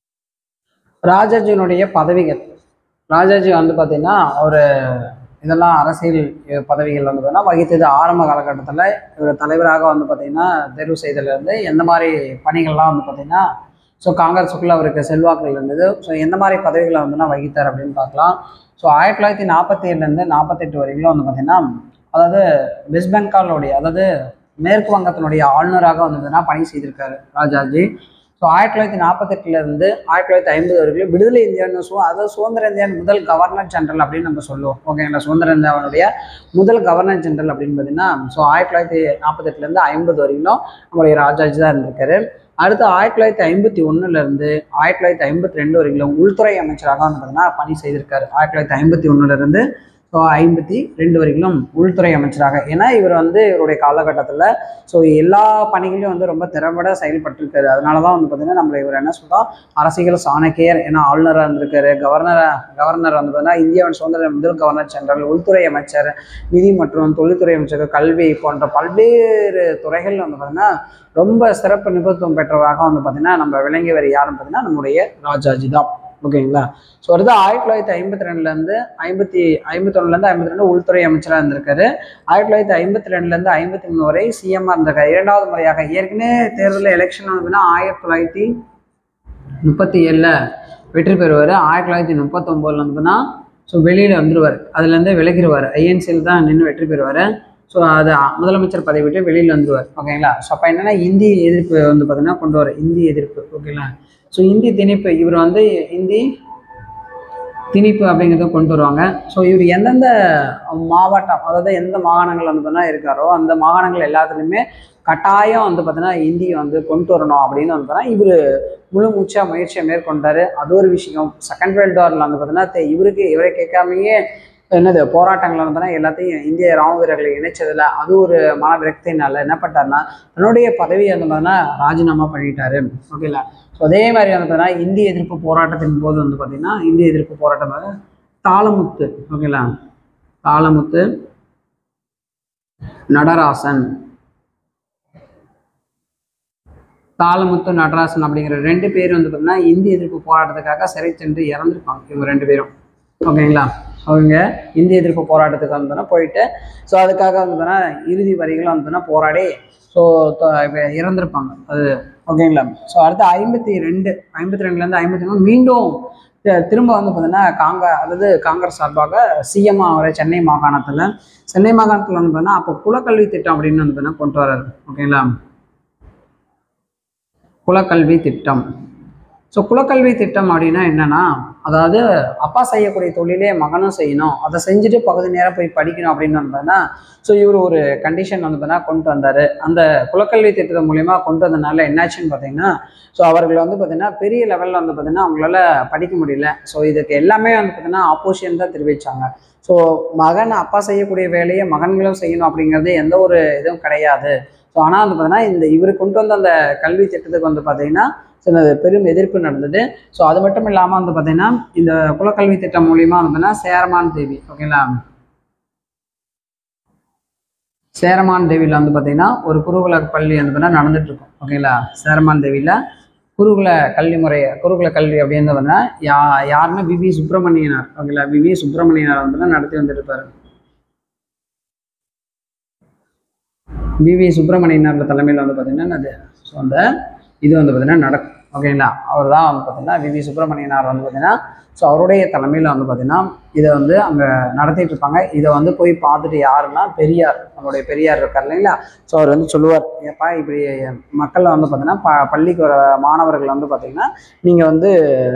ராஜாஜியினுடைய பதவிகள் ராஜாஜி வந்து பார்த்தீங்கன்னா ஒரு இதெல்லாம் அரசியல் அஹ், பதவிகள் வந்து பார்த்தீங்கன்னா வகித்தது ஆரம்ப காலகட்டத்தில் இவர் தலைவராக வந்து பார்த்தீங்கன்னா தேர்வு செய்ததுலேருந்து எந்த மாதிரி பணிகள்லாம் வந்து பார்த்தீங்கன்னா ஸோ காங்கிரஸுக்குள்ள அவருக்கு செல்வாக்குகள் இருந்தது ஸோ எந்த மாதிரி பதவிகளை வந்து வகித்தார் அப்படின்னு பார்க்கலாம் ஸோ ஆயிரத்தி தொள்ளாயிரத்தி நாற்பத்தி ஏழுலேருந்து நாற்பத்தெட்டு வரைக்கும் வந்து பார்த்தீங்கன்னா அதாவது வெஸ்ட் பெங்காலோடைய அதாவது மேற்கு வங்கத்தினுடைய ஆளுநராக வந்து பார்த்தீங்கன்னா பணி செய்திருக்காரு ராஜாஜி ஸோ ஆயிரத்தி தொள்ளாயிரத்தி நாற்பத்தெட்டுல இருந்து ஆயிரத்தி தொள்ளாயிரத்தி ஐம்பது வரைக்கும் விடுதலை இந்தியான்னு சொல்லுவோம் அதாவது சுதந்திர இந்தியாவின் முதல் கவர்னர் ஜெனரல் அப்படின்னு நம்ம சொல்லுவோம் ஓகேங்களா சுதந்திர இந்தியாவுடைய முதல் கவர்னர் ஜெனரல் அப்படின்னு பார்த்தீங்கன்னா ஸோ ஆயிரத்தி தொள்ளாயிரத்தி நாற்பத்தெட்டுலேருந்து ஐம்பது வரைக்கும் நம்மளுடைய ராஜாஜி தான் இருந்திருக்காரு அடுத்து ஆயிரத்தி தொள்ளாயிரத்தி ஐம்பத்தி ஒன்றுலேருந்து ஆயிரத்தி தொள்ளாயிரத்தி ஐம்பத்தி ரெண்டு வரைக்கும் உள்துறை அமைச்சராக வந்து பார்த்தீங்கன்னா பணி செய்திருக்காரு ஆயிரத்தி தொள்ளாயிரத்தி ஐம்பத்தி ஒன்றுலேருந்து ஸோ ஐம்பத்தி ரெண்டு வரைக்கும் உள்துறை அமைச்சராக ஏன்னா இவர் வந்து இவருடைய காலகட்டத்தில் ஸோ எல்லா பணிகளையும் வந்து ரொம்ப திறம்பட செயல்பட்டிருக்காரு அதனால தான் வந்து பார்த்தீங்கன்னா நம்மளை இவர் என்ன சொல்றோம் அரசியல் சாணக்கியர் ஏன்னா ஆளுநராக இருந்திருக்காரு கவர்னரா கவர்னர் வந்து பார்த்தீங்கன்னா இந்தியாவின் சுதந்திர முதல் கவர்னர் ஜெனரல் உள்துறை அமைச்சர் நிதி மற்றும் தொழில்துறை அமைச்சர் கல்வி போன்ற பல்வேறு துறைகள் வந்து பார்த்தீங்கன்னா ரொம்ப சிறப்பு நிபுணத்துவம் பெற்றவராக வந்து பார்த்தீங்கன்னா நம்ம விளங்கியவர் யாருன்னு பார்த்தீங்கன்னா நம்முடைய ராஜாஜி தான் ஓகேங்களா ஸோ அடுத்து ஆயிரத்தி தொள்ளாயிரத்தி ஐம்பத்தி ரெண்டுலேருந்து ஐம்பத்தி ஐம்பத்தொன்னுலேருந்து ஐம்பத்தி ரெண்டு உள்துறை அமைச்சராக இருந்திருக்காரு ஆயிரத்தி தொள்ளாயிரத்தி ஐம்பத்தி ரெண்டுலேருந்து ஐம்பத்தி மூணு வரை சிஎம்மாக இருந்திருக்காரு இரண்டாவது முறையாக ஏற்கனவே தேர்தலில் எலெக்ஷன் வந்துன்னா ஆயிரத்தி தொள்ளாயிரத்தி முப்பத்தி ஏழில் வெற்றி பெறுவார் ஆயிரத்தி தொள்ளாயிரத்தி முப்பத்தொம்போதில் வந்துன்னா ஸோ வெளியில் வந்துடுவார் அதுலேருந்தே விலகிடுவார் ஐஎன்சியில் தான் நின்று வெற்றி பெறுவார் ஸோ அது முதலமைச்சர் பதவி விட்டு வெளியில் வந்துடுவார் ஓகேங்களா ஸோ அப்போ என்னென்னா இந்தி எதிர்ப்பு வந்து பார்த்தீங்கன்னா கொண்டு வர இந்தி எதிர்ப்பு ஓகேங்களா ஸோ இந்தி திணிப்பு இவர் வந்து இந்தி திணிப்பு அப்படிங்கிறத கொண்டு வருவாங்க ஸோ இவர் எந்தெந்த மாவட்டம் அதாவது எந்த மாகாணங்கள் வந்து பார்த்தீங்கன்னா இருக்காரோ அந்த மாகாணங்கள் எல்லாத்துலேயுமே கட்டாயம் வந்து பார்த்தீங்கன்னா இந்தியை வந்து கொண்டு வரணும் அப்படின்னு வந்து பார்த்தீங்கன்னா இவர் முழு மூச்சாக முயற்சியை மேற்கொண்டாரு அது ஒரு விஷயம் செகண்ட் வேர்ல்டு வாரில் வந்து பார்த்தீங்கன்னா தே- இவருக்கு இவரை கேட்காமயே என்னது போராட்டங்கள் வந்து பார்த்தீங்கன்னா எல்லாத்தையும் இந்திய ராணுவ வீரர்களை இணைச்சதுல அது ஒரு மன விரக்தினால என்ன பண்ணிட்டாருன்னா தன்னுடைய பதவியை வந்து பார்த்தீங்கன்னா ராஜினாமா பண்ணிட்டாரு ஓகேங்களா ஸோ அதே மாதிரி வந்து பார்த்தீங்கன்னா இந்திய எதிர்ப்பு போராட்டத்தின் போது வந்து பார்த்தீங்கன்னா இந்திய எதிர்ப்பு போராட்டமாக தாளமுத்து ஓகேங்களா தாளமுத்து நடராசன் தாளமுத்து நடராசன் அப்படிங்கிற ரெண்டு பேர் வந்து பார்த்தீங்கன்னா இந்திய எதிர்ப்பு போராட்டத்துக்காக சிறை சென்று இறந்துருப்பாங்க இவங்க ரெண்டு பேரும் ஓகேங்களா அவங்க இந்திய எதிர்ப்பு போராட்டத்துக்கு வந்தோன்னா போயிட்டு ஸோ அதுக்காக வந்தோன்னா இறுதி வரிகளும் வந்தோன்னா போராடி ஸோ இறந்துருப்பாங்க அது ஓகேங்களா ஸோ அடுத்து ஐம்பத்தி ரெண்டு ஐம்பத்தி ரெண்டுலேருந்து ஐம்பத்தி மூணு மீண்டும் தி- திரும்ப வந்து பார்த்தீங்கன்னா காங்க அதாவது காங்கிரஸ் சார்பாக சிஎம் அவரை சென்னை மாகாணத்தில் சென்னை மாகாணத்தில் வந்து பார்த்தீங்கன்னா அப்போ குலக்கல்வி திட்டம் அப்படின்னு வந்து பார்த்தீங்கன்னா கொண்டு வர்றாரு ஓகேங்களா குலக்கல்வி திட்டம் ஸோ குலக்கல்வி திட்டம் அப்படின்னா என்னன்னா அதாவது அப்பா செய்யக்கூடிய தொழிலே மகனும் செய்யணும் அதை செஞ்சுட்டு பகுதி நேரம் போய் படிக்கணும் அப்படின்னு வந்ததுன்னா ஸோ இவர் ஒரு கண்டிஷன் வந்து பார்த்தீங்கன்னா கொண்டு வந்தார் அந்த குலக்கல்வி திட்டத்தின் மூலியமாக கொண்டு வந்ததுனால என்னாச்சுன்னு பார்த்தீங்கன்னா ஸோ அவர்கள் வந்து பார்த்தீங்கன்னா பெரிய லெவலில் வந்து பார்த்தீங்கன்னா அவங்களால படிக்க முடியல ஸோ இதுக்கு எல்லாமே வந்து பார்த்தீங்கன்னா ஆப்போசிஷன் தான் தெரிவித்தாங்க ஸோ மகன் அப்பா செய்யக்கூடிய வேலையை மகன்களும் செய்யணும் அப்படிங்கிறது எந்த ஒரு இதுவும் கிடையாது ஸோ ஆனால் வந்து பார்த்தீங்கன்னா இந்த இவர் கொண்டு வந்த அந்த கல்வி திட்டத்துக்கு வந்து பார்த்தீங்கன்னா சில பெரும் எதிர்ப்பு நடந்தது ஸோ அது மட்டும் இல்லாமல் வந்து பார்த்தீங்கன்னா இந்த குலக்கல்வி திட்டம் மூலியமாக வந்து பார்த்தீங்கன்னா சேரமான் தேவி ஓகேங்களா சேரமான் தேவியில் வந்து பார்த்தீங்கன்னா ஒரு குருகுல பள்ளி வந்து பார்த்தீங்கன்னா நடந்துட்டு இருக்கும் ஓகேங்களா சேரமான் தேவியில் குருகுல கல்வி முறை குருகுல கல்வி அப்படின்னு பார்த்தீங்கன்னா யா யாருன்னா விவி சுப்பிரமணியனார் ஓகேங்களா விவி சுப்பிரமணியனார் வந்து பார்த்தீங்கன்னா நடத்தி வந்துட்டு இருப்பாரு விவி சுப்பிரமணியனார் தலைமையில் வந்து பார்த்தீங்கன்னா அது ஸோ அந்த இது வந்து பார்த்தீங்கன்னா நடக்கும் ஓகேங்களா அவர் தான் வந்து பார்த்தீங்கன்னா விவி சுப்பிரமணியனார் வந்து பார்த்தீங்கன்னா ஸோ அவருடைய தலைமையில் வந்து பார்த்தீங்கன்னா இதை வந்து அங்கே நடத்திட்டு இருப்பாங்க இதை வந்து போய் பார்த்துட்டு யாருன்னா பெரியார் நம்மளுடைய பெரியார் இருக்கார் இல்லைங்களா ஸோ அவர் வந்து சொல்லுவார் ஏப்பா இப்படி மக்கள் வந்து பார்த்தீங்கன்னா ப பள்ளிக்கு வர மாணவர்கள் வந்து பார்த்தீங்கன்னா நீங்கள் வந்து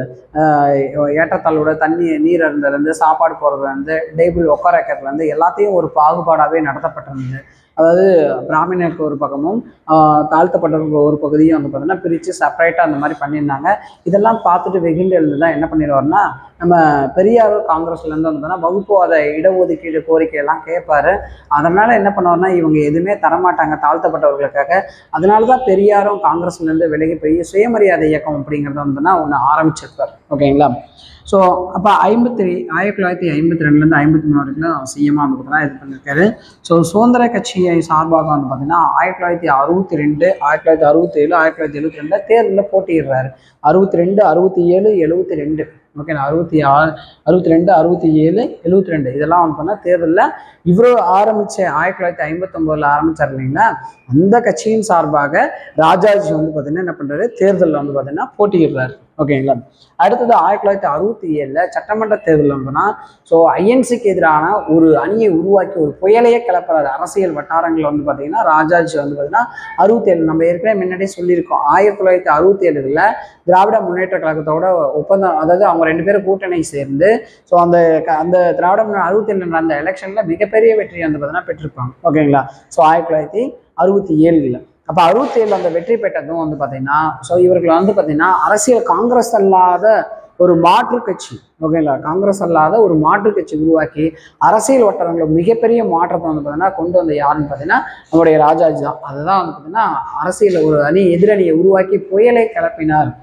ஆஹ், ஏற்றத்தாழ்வோட தண்ணி நீர் இருந்ததுலேருந்து சாப்பாடு போடுறதுலேருந்து டேபிள் உட்கார வைக்கிறதுலேருந்து எல்லாத்தையும் ஒரு பாகுபாடாகவே நடத்தப்பட்டிருந்தது அதாவது பிராமணருக்கு ஒரு பக்கமும் ஆஹ், தாழ்த்தப்பட்டவருக்கு ஒரு பகுதியும் வந்து பார்த்தீங்கன்னா பிரித்து செப்பரேட்டாக அந்த மாதிரி பண்ணியிருந்தாங்க இதெல்லாம் பார்த்துட்டு வெகுண்டு எழுந்து தான் என்ன பண்ணிடுவார்னா நம்ம பெரியார் காங்கிரஸ்லேருந்து வந்து பார்த்தீங்கன்னா வகுப்புவாத இடஒதுக்கீடு கோரிக்கையெல்லாம் கேட்பாரு அதனால் என்ன பண்ணுவார்னா இவங்க எதுவுமே தரமாட்டாங்க தாழ்த்தப்பட்டவர்களுக்காக அதனால தான் பெரியாரும் காங்கிரஸ்லேருந்து விலகி போய் சுயமரியாதை இயக்கம் அப்படிங்கிறத வந்துன்னா ஒன்று ஆரம்பிச்சிருப்பார் ஓகேங்களா ஸோ அப்போ ஐம்பத்தி ஆயிரத்தி தொள்ளாயிரத்தி ஐம்பத்தி ரெண்டுலேருந்து ஐம்பத்தி மூணு வரைக்கும் சிஎம்மாக வந்து பார்த்தீங்கன்னா இது பண்ணியிருக்காரு ஸோ சுதந்திர கட்சியை சார்பாக வந்து பார்த்தீங்கன்னா ஆயிரத்தி தொள்ளாயிரத்தி அறுபத்தி ரெண்டு ஆயிரத்தி தொள்ளாயிரத்தி அறுபத்தி ஏழு ஆயிரத்தி தொள்ளாயிரத்தி எழுபத்தி ரெண்டில் தேர்தலில் போட்டியிடுறாரு அறுபத்தி ரெண்டு அறுபத்தி ஏழு எழுபத்தி ரெண்டு ஓகேண்ணா அறுபத்தி ஆறு அறுபத்தி ரெண்டு அறுபத்தி ஏழு எழுபத்தி ரெண்டு இதெல்லாம் வந்து பார்த்தீங்கன்னா தேர்தலில் இவ்வளோ ஆரம்பித்த ஆயிரத்தி தொள்ளாயிரத்தி ஐம்பத்தொம்போதில் ஆரம்பிச்சார் இல்லைங்களா அந்த கட்சியின் சார்பாக ராஜாஜி வந்து பார்த்தீங்கன்னா என்ன பண்ணுறாரு தேர்தலில் வந்து பார்த்தீங்கன்னா போட்டியிடுறாரு ஓகேங்களா அடுத்தது ஆயிரத்தி தொள்ளாயிரத்தி அறுபத்தி ஏழில் சட்டமன்ற தேர்தல் வந்துன்னா ஸோ ஐஎன்சிக்கு எதிரான ஒரு அணியை உருவாக்கி ஒரு புயலையே கிளப்புறாரு அரசியல் வட்டாரங்களில் வந்து பார்த்தீங்கன்னா ராஜாஜி வந்து பார்த்தீங்கன்னா அறுபத்தி ஏழு நம்ம ஏற்கனவே முன்னாடியே சொல்லியிருக்கோம் ஆயிரத்தி தொள்ளாயிரத்தி அறுபத்தி ஏழுல திராவிட முன்னேற்ற கழகத்தோட ஒப்பந்தம் அதாவது அவங்க ரெண்டு பேரும் கூட்டணி சேர்ந்து ஸோ அந்த க- அந்த திராவிட முன்னே அறுபத்தி ஏழு அந்த எலெக்ஷனில் மிகப்பெரிய வெற்றி வந்து பார்த்தீங்கன்னா பெற்றிருப்பாங்க ஓகேங்களா ஸோ ஆயிரத்தி தொள்ளாயிரத்தி அறுபத்தி ஏழில் அப்போ அறுபத்தி ஏழில் அந்த வெற்றி பெற்றதும் வந்து பார்த்தீங்கன்னா ஸோ இவர்கள் வந்து பார்த்தீங்கன்னா அரசியல் காங்கிரஸ் அல்லாத ஒரு மாற்று கட்சி ஓகேங்களா காங்கிரஸ் அல்லாத ஒரு மாற்று கட்சி உருவாக்கி அரசியல் வட்டாரங்களில் மிகப்பெரிய மாற்றத்தை வந்து பார்த்தீங்கன்னா கொண்டு வந்த யாருன்னு பார்த்தீங்கன்னா நம்முடைய ராஜாஜி தான் அதுதான் வந்து பார்த்தீங்கன்னா அரசியல் ஒரு அணி எதிரணியை உருவாக்கி புயலை கிளப்பினார்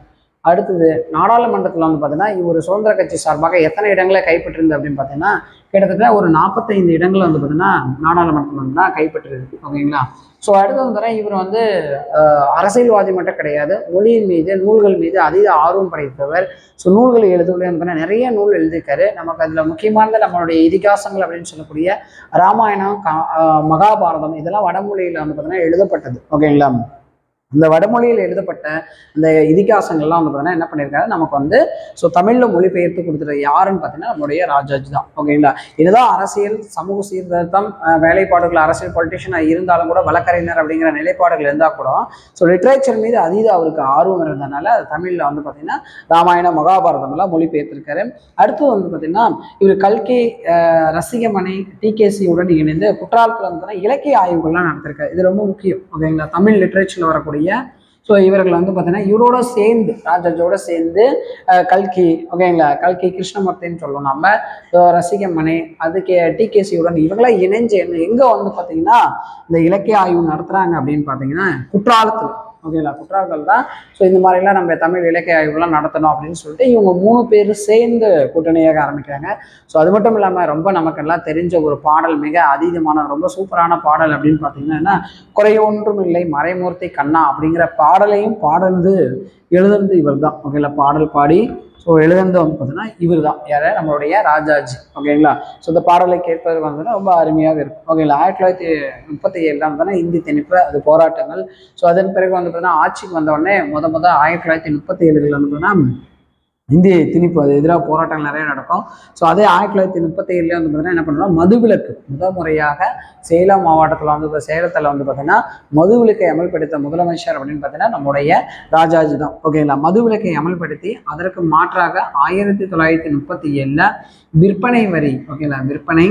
அடுத்தது நாடாளுமன்றத்தில் வந்து பார்த்தீங்கன்னா இவர் சுதந்திர கட்சி சார்பாக எத்தனை இடங்களை கைப்பற்றிருந்து அப்படின்னு பார்த்தீங்கன்னா கிட்டத்தட்ட ஒரு நாற்பத்தைந்து இடங்கள் வந்து பார்த்தீங்கன்னா நாடாளுமன்றத்தில் வந்து தான் கைப்பற்றிருக்கு ஓகேங்களா ஸோ அடுத்து வந்து பார்த்தீங்கன்னா இவர் வந்து அஹ், அரசியல்வாதி மட்டும் கிடையாது மொழியின் மீது நூல்கள் மீது அதீத ஆர்வம் படைத்தவர் ஸோ நூல்கள் எழுதுவதில் வந்து பார்த்தீங்கன்னா நிறைய நூல் எழுதியிருக்காரு நமக்கு அதில் முக்கியமானது நம்மளுடைய இதிகாசங்கள் அப்படின்னு சொல்லக்கூடிய ராமாயணம் கா- அஹ், மகாபாரதம் இதெல்லாம் வடமொழியில் வந்து பார்த்தீங்கன்னா எழுதப்பட்டது ஓகேங்களா இந்த வடமொழியில் எழுதப்பட்ட இந்த இதிகாசங்கள்லாம் வந்து பார்த்தீங்கன்னா என்ன பண்ணியிருக்காரு நமக்கு வந்து ஸோ தமிழில் மொழிபெயர்த்து கொடுத்துறது யாருன்னு பார்த்தீங்கன்னா நம்மளுடைய ராஜாஜி தான் ஓகேங்களா இதுதான் அரசியல் சமூக சீர்திருத்தம் அஹ், வேலைப்பாடுகள் அரசியல் பொலிட்டிஷியனாக இருந்தாலும் கூட வழக்கறிஞர் அப்படிங்கிற நிலைப்பாடுகள் இருந்தால் கூட ஸோ லிட்ரேச்சர் மீது அதீத அவருக்கு ஆர்வம் இருந்ததுனால அது தமிழில் வந்து பார்த்தீங்கன்னா ராமாயணம் மகாபாரதம் எல்லாம் மொழிபெயர்த்திருக்காரு அடுத்து வந்து பார்த்தீங்கன்னா இவர் கல்கி அஹ், ரசிகமணி டிகேசியுடன் இணைந்து குற்றாலத்தில் வந்து பார்த்தீங்கன்னா இலக்கிய ஆய்வுகள்லாம் நடத்திருக்காரு இது ரொம்ப முக்கியம் ஓகேங்களா தமிழ் லிட்ரேச்சரில் வரக்கூடிய ஸோ இவர்கள் வந்து பார்த்தீங்கன்னா இவரோட சேர்ந்து ராஜாஜோட சேர்ந்து அஹ், கல்கி ஓகேங்களா கல்கி கிருஷ்ணமூர்த்தின்னு சொல்லுவோம் நம்ம ஸோ ரசிகமணி அதுக்கு டிகேசியுடன் இவங்களாம் இணைஞ்சு என்ன எங்கே வந்து பார்த்தீங்கன்னா இந்த இலக்கிய ஆய்வு நடத்துகிறாங்க அப்படின்னு பார்த்தீங்கன்னா குற்றாலத்தில் ஓகேங்களா குற்றாலத்தில் தான் ஸோ இந்த மாதிரிலாம் நம்ம தமிழ் இலக்கிய ஆய்வுகள்லாம் நடத்தணும் அப்படின்னு சொல்லிட்டு இவங்க மூணு பேர் சேர்ந்து கூட்டணியாக ஆரம்பிக்கிறாங்க ஸோ அது மட்டும் இல்லாமல் ரொம்ப நமக்கெல்லாம் தெரிஞ்ச ஒரு பாடல் மிக அதீதமான ரொம்ப சூப்பரான பாடல் அப்படின்னு பார்த்தீங்கன்னா என்ன குறையொன்றும் இல்லை மறைமூர்த்தி கண்ணா அப்படிங்கிற பாடலையும் பாடல்து எழுதுனது இவர் தான் ஓகேங்களா பாடல் பாடி ஸோ எழுதுனது வந்து பார்த்தீங்கன்னா இவர் தான் யார் நம்மளுடைய ராஜாஜி ஓகேங்களா ஸோ இந்த பாடலை கேட்பது வந்து ரொம்ப அருமையாக இருக்கும் ஓகேங்களா ஆயிரத்தி தொள்ளாயிரத்தி முப்பத்தி ஏழு தான் பார்த்தீங்கன்னா இந்தி திணிப்பு அது போராட்டங்கள் ஸோ அதன் பிறகு வந்து பார்த்தீங்கன்னா ஆட்சிக்கு வந்த உடனே முத முத ஆயிரத்தி தொள்ளாயிரத்தி முப்பத்தி ஏழுல வந்து பார்த்தீங்கன்னா இந்திய திணிப்பு அது எதிராக போராட்டங்கள் நிறைய நடக்கும் ஸோ அதே ஆயிரத்தி தொள்ளாயிரத்தி முப்பத்தி ஏழுல வந்து பார்த்தீங்கன்னா என்ன பண்ணணும் மதுவிலக்கு முதல் முறையாக சேலம் மாவட்டத்தில் வந்து இப்ப சேலத்தில் வந்து பார்த்தீங்கன்னா மதுவிலக்கை அமல்படுத்த முதலமைச்சர் அப்படின்னு பார்த்தீங்கன்னா நம்முடைய ராஜாஜி தான் ஓகேங்களா மதுவிலக்கை அமல்படுத்தி அதற்கு மாற்றாக ஆயிரத்தி தொள்ளாயிரத்தி முப்பத்தி ஏழில் விற்பனை வரி ஓகேங்களா விற்பனை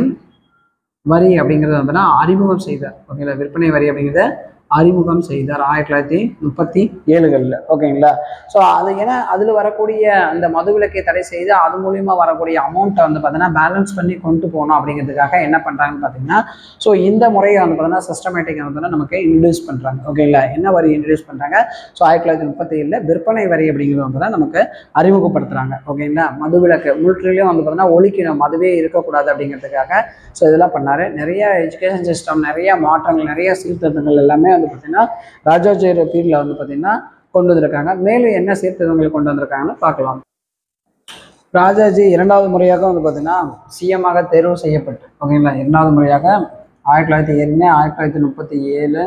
வரி அப்படிங்கிறத வந்து அறிமுகம் செய்தார் ஓகேங்களா விற்பனை வரி அப்படிங்கிறத அறிமுகம் செய்தார் ஆயிரத்தி தொள்ளாயிரத்தி முப்பத்தி ஏழுகளில் ஓகேங்களா ஸோ அது ஏன்னா அதில் வரக்கூடிய அந்த மதுவிலக்கை தடை செய்து அது மூலியமா வரக்கூடிய அமௌண்ட்டை வந்து பார்த்தீங்கன்னா பேலன்ஸ் பண்ணி கொண்டு போகணும் அப்படிங்கிறதுக்காக என்ன பண்ணுறாங்கன்னு பார்த்தீங்கன்னா ஸோ இந்த முறையை வந்து பார்த்தீங்கன்னா சிஸ்டமேட்டிக் வந்து பார்த்தீங்கன்னா நமக்கு இன்ட்ரடியூஸ் பண்ணுறாங்க ஓகேங்களா என்ன வரி இன்ட்ரடியூஸ் பண்ணுறாங்க ஸோ ஆயிரத்தி தொள்ளாயிரத்தி முப்பத்தி ஏழில் விற்பனை வரி அப்படிங்கிறது வந்து தான் நமக்கு அறிமுகப்படுத்துகிறாங்க ஓகேங்களா மதுவிலக்கு முற்றிலையும் வந்து பார்த்தீங்கன்னா ஒழிக்கணும் மதுவே இருக்கக்கூடாது அப்படிங்கிறதுக்காக ஸோ இதெல்லாம் பண்ணார் நிறைய எஜுகேஷன் சிஸ்டம் நிறைய மாற்றங்கள் நிறைய சீர்திருத்தங்கள் எல்லாமே வந்து பார்த்தீங்கன்னா ராஜாஜி பீரியடில் வந்து பார்த்தீங்கன்னா கொண்டு வந்திருக்காங்க மேலும் என்ன சீர்திருத்தங்கள் கொண்டு வந்திருக்காங்கன்னு பார்க்கலாம் ராஜாஜி இரண்டாவது முறையாக வந்து பார்த்தீங்கன்னா சிஎம்மாக தேர்வு செய்யப்பட்டு ஓகேங்களா இரண்டாவது முறையாக ஆயிரத்தி தொள்ளாயிரத்தி ஏழுமே ஆயிரத்தி தொள்ளாயிரத்தி முப்பத்தி ஏழு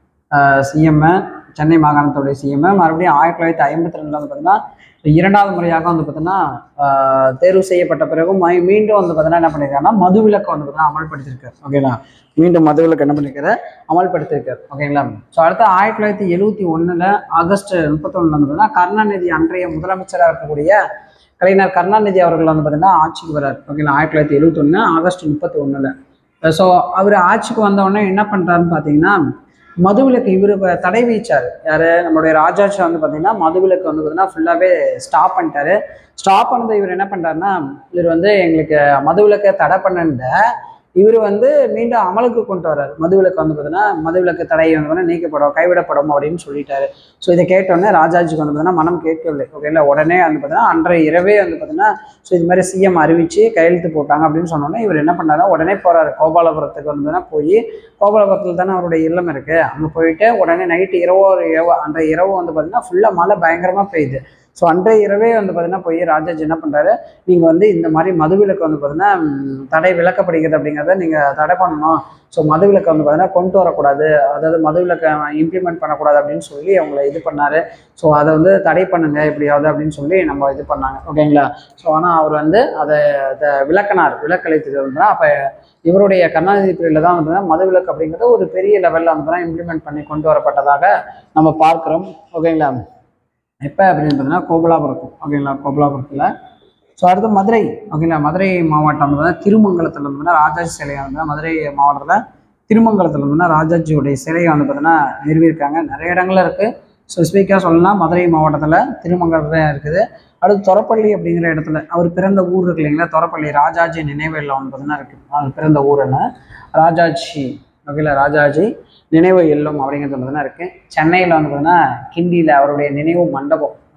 சிஎம்ஐ சென்னை மாகாணத்துடைய சிஎம்ஐ மறுபடியும் ஆயிரத்தி தொள்ளாயிரத்தி ஐம்பத்தி ரெண்டில் வந்து பார்த்தீங்கன்னா இரண்டாவது முறையாக வந்து பார்த்தீங்கன்னா ஆஹ், தேர்வு செய்யப்பட்ட பிறகு மை- மீண்டும் வந்து பார்த்தீங்கன்னா என்ன பண்ணியிருக்காருன்னா மதுவிலக்கை வந்து பார்த்தீங்கன்னா அமல்படுத்தியிருக்காரு ஓகேங்களா மீண்டும் மதுவிலக்கு என்ன பண்ணியிருக்காரு அமல்படுத்தியிருக்காரு ஓகேங்களா ஸோ அடுத்து ஆயிரத்தி தொள்ளாயிரத்தி எழுபத்தி ஒன்றில் ஆகஸ்ட் முப்பத்தொன்னுல வந்து பார்த்தீங்கன்னா கருணாநிதி அன்றைய முதலமைச்சராக இருக்கக்கூடிய கலைஞர் கருணாநிதி அவர்கள் வந்து பார்த்தீங்கன்னா ஆட்சிக்கு வரார் ஓகேங்களா ஆயிரத்தி தொள்ளாயிரத்தி எழுபத்தொன்று ஆகஸ்ட் முப்பத்தி ஒன்றில் ஸோ அவர் ஆட்சிக்கு வந்த உடனே என்ன பண்ணுறாருன்னு பார்த்தீங்கன்னா மதுவிலக்கு இவர் தடை வீச்சார் யார் நம்மளுடைய ராஜாச்சி வந்து பார்த்தீங்கன்னா மதுவிலக்கு வந்து பார்த்தீங்கன்னா ஃபுல்லாகவே ஸ்டாப் பண்ணிட்டாரு ஸ்டாப் பண்ணதை இவர் என்ன பண்ணுறாருன்னா இவர் வந்து எங்களுக்கு மதுவிலக்கை தடை பண்ணத இவர் வந்து மீண்டும் அமலுக்கு கொண்டு வர்றாரு மதுவிலக்கு வந்து பார்த்தீங்கன்னா மதுவிலக்கு தடை வந்து பார்த்தீங்கன்னா நீக்கப்படும் கைவிடப்படும் அப்படின்னு சொல்லிட்டாரு ஸோ இதை கேட்டோடனே ராஜாஜிக்கு வந்து பார்த்தீங்கன்னா மனம் கேட்கவில்லை ஓகேங்களா உடனே வந்து பார்த்தீங்கன்னா அன்றைய இரவே வந்து பார்த்தீங்கன்னா ஸோ இது மாதிரி சிஎம் அறிவிச்சு கையெழுத்து போட்டாங்க அப்படின்னு சொன்னோன்னே இவர் என்ன பண்ணாரு உடனே போறாரு கோபாலபுரத்துக்கு வந்து பார்த்தீங்கன்னா போய் கோபாலபுரத்தில் தானே அவருடைய இல்லம் இருக்கு அங்கே போயிட்டு உடனே நைட்டு இரவோ ஒரு இரவு அன்றைய இரவு வந்து பார்த்தீங்கன்னா ஃபுல்லாக மழை பயங்கரமாக பெய்யுது ஸோ அன்றைய இரவே வந்து பார்த்தீங்கன்னா போய் ராஜாஜி என்ன பண்ணுறாரு நீங்கள் வந்து இந்த மாதிரி மதுவிலக்கு வந்து பார்த்தீங்கன்னா ம், தடை விலக்கப்படுகிறது அப்படிங்கிறத நீங்கள் தடை பண்ணணும் ஸோ மதுவிலக்கை வந்து பார்த்தீங்கன்னா கொண்டு வரக்கூடாது அதாவது மதுவிலக்கை இம்ப்ளிமெண்ட் பண்ணக்கூடாது அப்படின்னு சொல்லி அவங்கள இது பண்ணாரு ஸோ அதை வந்து தடை பண்ணுங்க எப்படியாவது அப்படின்னு சொல்லி நம்ம இது பண்ணாங்க ஓகேங்களா ஸோ ஆனால் அவர் வந்து அதை அதை விளக்கினார் விலக்களித்தது வந்து அப்போ இவருடைய கருணாநிதி பிரிவில் தான் வந்து மதுவிலக்கு அப்படிங்கிறது ஒரு பெரிய லெவலில் வந்து இம்ப்ளிமெண்ட் பண்ணி கொண்டு வரப்பட்டதாக நம்ம பார்க்குறோம் ஓகேங்களா எப்போ அப்படின்னு பார்த்தீங்கன்னா கோபலாபுரத்தில் ஓகேங்களா கோபலாபுரத்தில் ஸோ அடுத்து மதுரை ஓகேங்களா மதுரை மாவட்டம் வந்து திருமங்கலத்தில் வந்து ராஜாஜி சிலையை வந்து மதுரை மாவட்டத்தில் திருமங்கலத்தில் வந்து ராஜாஜியுடைய சிலையை வந்து பார்த்தீங்கன்னா நிறுவியிருக்காங்க நிறைய இடங்கள்ல இருக்குது ஸ்பெசிஃபிக்காக சொல்லலாம் மதுரை மாவட்டத்தில் திருமங்கலத்தில் இருக்குது அடுத்து தொரப்பள்ளி அப்படிங்கிற இடத்துல அவர் பிறந்த ஊர் இருக்கு இல்லைங்களா தொரப்பள்ளி ராஜாஜி நினைவில் வந்து பார்த்தீங்கன்னா இருக்குது அவர் பிறந்த ஊர் என்ன ராஜாஜி ஓகேங்களா ராஜாஜி நினைவு இல்லம் அப்படிங்கிறது பார்த்தீங்கன்னா இருக்குது சென்னையில் வந்து பார்த்தீங்கன்னா கிண்டியில் அவருடைய நினைவு மண்டபம்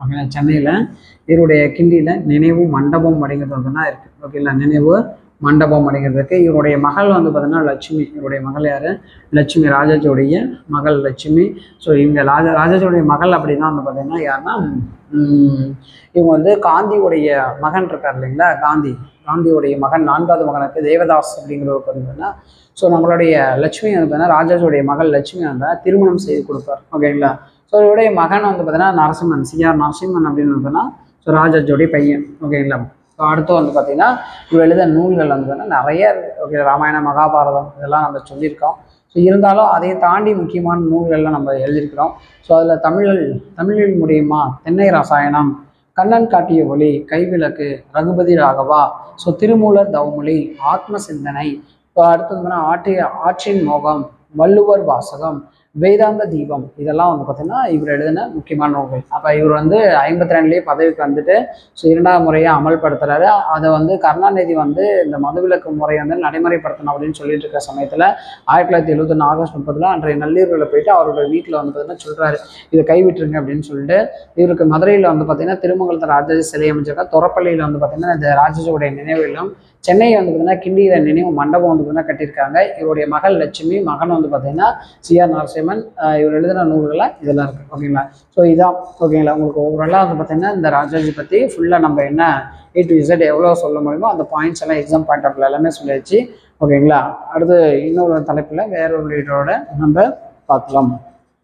ஓகேங்களா சென்னையில் இவருடைய கிண்டியில் நினைவு மண்டபம் அப்படிங்கிறது வந்து தான் இருக்குது ஓகேங்களா நினைவு மண்டபம் அப்படிங்கிறதுக்கு இவருடைய மகள் வந்து பார்த்தீங்கன்னா லட்சுமி இவருடைய மகள் யார் லட்சுமி ராஜாஜோடைய மகள் லட்சுமி ஸோ இவங்க ராஜா ராஜாஜோடைய மகள் அப்படின்னா வந்து பார்த்தீங்கன்னா யாருன்னா உம், இவங்க வந்து காந்தியுடைய மகன் இருக்கார் இல்லைங்களா காந்தி காந்தியுடைய மகன் நான்காவது மகனுக்கு தேவதாஸ் அப்படிங்கிறவர் பார்த்தீங்கன்னா ஸோ நம்மளுடைய லட்சுமி வந்து பார்த்தீங்கன்னா ராஜாஜோடைய மகள் லட்சுமி வந்து திருமணம் செய்து கொடுப்பார் ஓகேங்களா ஸோ இவருடைய மகன் வந்து பார்த்தீங்கன்னா நரசிம்மன் சிஆர் நரசிம்மன் அப்படின்னு பார்த்தீங்கன்னா ஸோ ராஜாஜோடைய பையன் ஓகேங்களா ஸோ அடுத்து வந்து பார்த்தீங்கன்னா இவர் எழுத நூல்கள் வந்து பார்த்தீங்கன்னா நிறைய இருக்கு ஓகே ராமாயணம் மகாபாரதம் இதெல்லாம் நம்ம சொல்லியிருக்கோம் ஸோ இருந்தாலும் அதையும் தாண்டி முக்கியமான நூல்கள்லாம் நம்ம எழுதியிருக்கிறோம் ஸோ அதில் தமிழில் தமிழில் முடியுமா தென்னை ரசாயனம் கண்ணன் காட்டிய ஒளி கைவிளக்கு ரகுபதி ராகவா ஸோ திருமூலர் தவமொழி ஆத்ம சிந்தனை இப்போ அடுத்தது வந்து ஆற்றிய ஆற்றின் மோகம் வள்ளுவர் வாசகம் வேதாந்த தீபம் இதெல்லாம் வந்து பார்த்தீங்கன்னா இவர் எழுதின முக்கியமான நூல்கள் அப்போ இவர் வந்து ஐம்பத்தி ரெண்டுலேயே பதவிக்கு வந்துட்டு ஸோ இரண்டாவது முறையாக அமல்படுத்துறாரு அதை வந்து கருணாநிதி வந்து இந்த மதுவிலக்கு முறையை வந்து நடைமுறைப்படுத்தணும் அப்படின்னு சொல்லிட்டு இருக்க சமயத்தில் ஆயிரத்தி தொள்ளாயிரத்தி எழுபத்தொன்று ஆகஸ்ட் முப்பதில் அன்றைய நள்ளீர்களில் போயிட்டு அவரோட வீட்டில் வந்து பார்த்தீங்கன்னா சொல்கிறாரு இதை கைவிட்டுருங்க அப்படின்னு சொல்லிட்டு இவருக்கு மதுரையில் வந்து பார்த்தீங்கன்னா திருமங்கலத்தில் ராஜாஜி சிலை அமைச்சிருக்கா துறப்பள்ளியில் வந்து பார்த்தீங்கன்னா இந்த ராஜாஜியோடைய நினைவு இல்லம் சென்னை வந்து பார்த்தீங்கன்னா கிண்டியில் நினைவு மண்டபம் வந்து பார்த்தீங்கன்னா கட்டியிருக்காங்க இவருடைய மகள் லட்சுமி மகன் வந்து பார்த்தீங்கன்னா சிஆர் நரசிம்மன் ஆஹ் இவர் எழுதின நூல்கள்லாம் இதெல்லாம் இருக்குது ஓகேங்களா ஸோ இதான் ஓகேங்களா உங்களுக்கு ஓவராலாக வந்து பார்த்தீங்கன்னா இந்த ராஜாஜி பற்றி ஃபுல்லாக நம்ம என்ன ஏ டு இசட் எவ்வளோ சொல்ல முடியுமோ அந்த பாயிண்ட்ஸ் எல்லாம் எக்ஸாம் பாயிண்ட் ஆஃப்ல எல்லாமே சொல்லியாச்சு ஓகேங்களா அடுத்து இன்னொரு தலைப்பில் வேற ஒரு லீடரோட நம்ம பார்க்கலாம்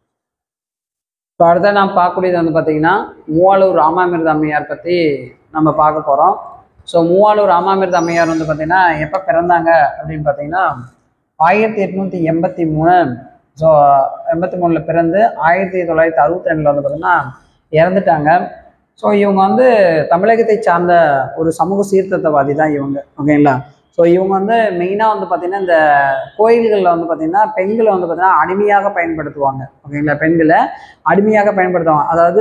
இப்போ அடுத்த நாம் பார்க்கக்கூடியது வந்து பார்த்தீங்கன்னா மூவாலூர் ராமாமிர்த அம்மையார் பற்றி நம்ம பார்க்க போகிறோம் ஸோ மூவாலூர் ராமாமிர்த அம்மையார் வந்து பார்த்தீங்கன்னா எப்போ பிறந்தாங்க அப்படின்னு பார்த்தீங்கன்னா ஆயிரத்தி எட்நூற்றி எண்பத்தி மூணு ஸோ எண்பத்தி மூணில் பிறந்து ஆயிரத்தி தொள்ளாயிரத்தி அறுபத்தி ரெண்டில் வந்து பார்த்தீங்கன்னா இறந்துட்டாங்க ஸோ இவங்க வந்து தமிழகத்தை சார்ந்த ஒரு சமூக சீர்திருத்தவாதி தான் இவங்க ஓகேங்களா ஸோ இவங்க வந்து மெயினாக வந்து பார்த்திங்கன்னா இந்த கோயில்களில் வந்து பார்த்திங்கன்னா பெண்களை வந்து பார்த்திங்கன்னா அடிமையாக பயன்படுத்துவாங்க ஓகேங்களா பெண்களை அடிமையாக பயன்படுத்துவாங்க அதாவது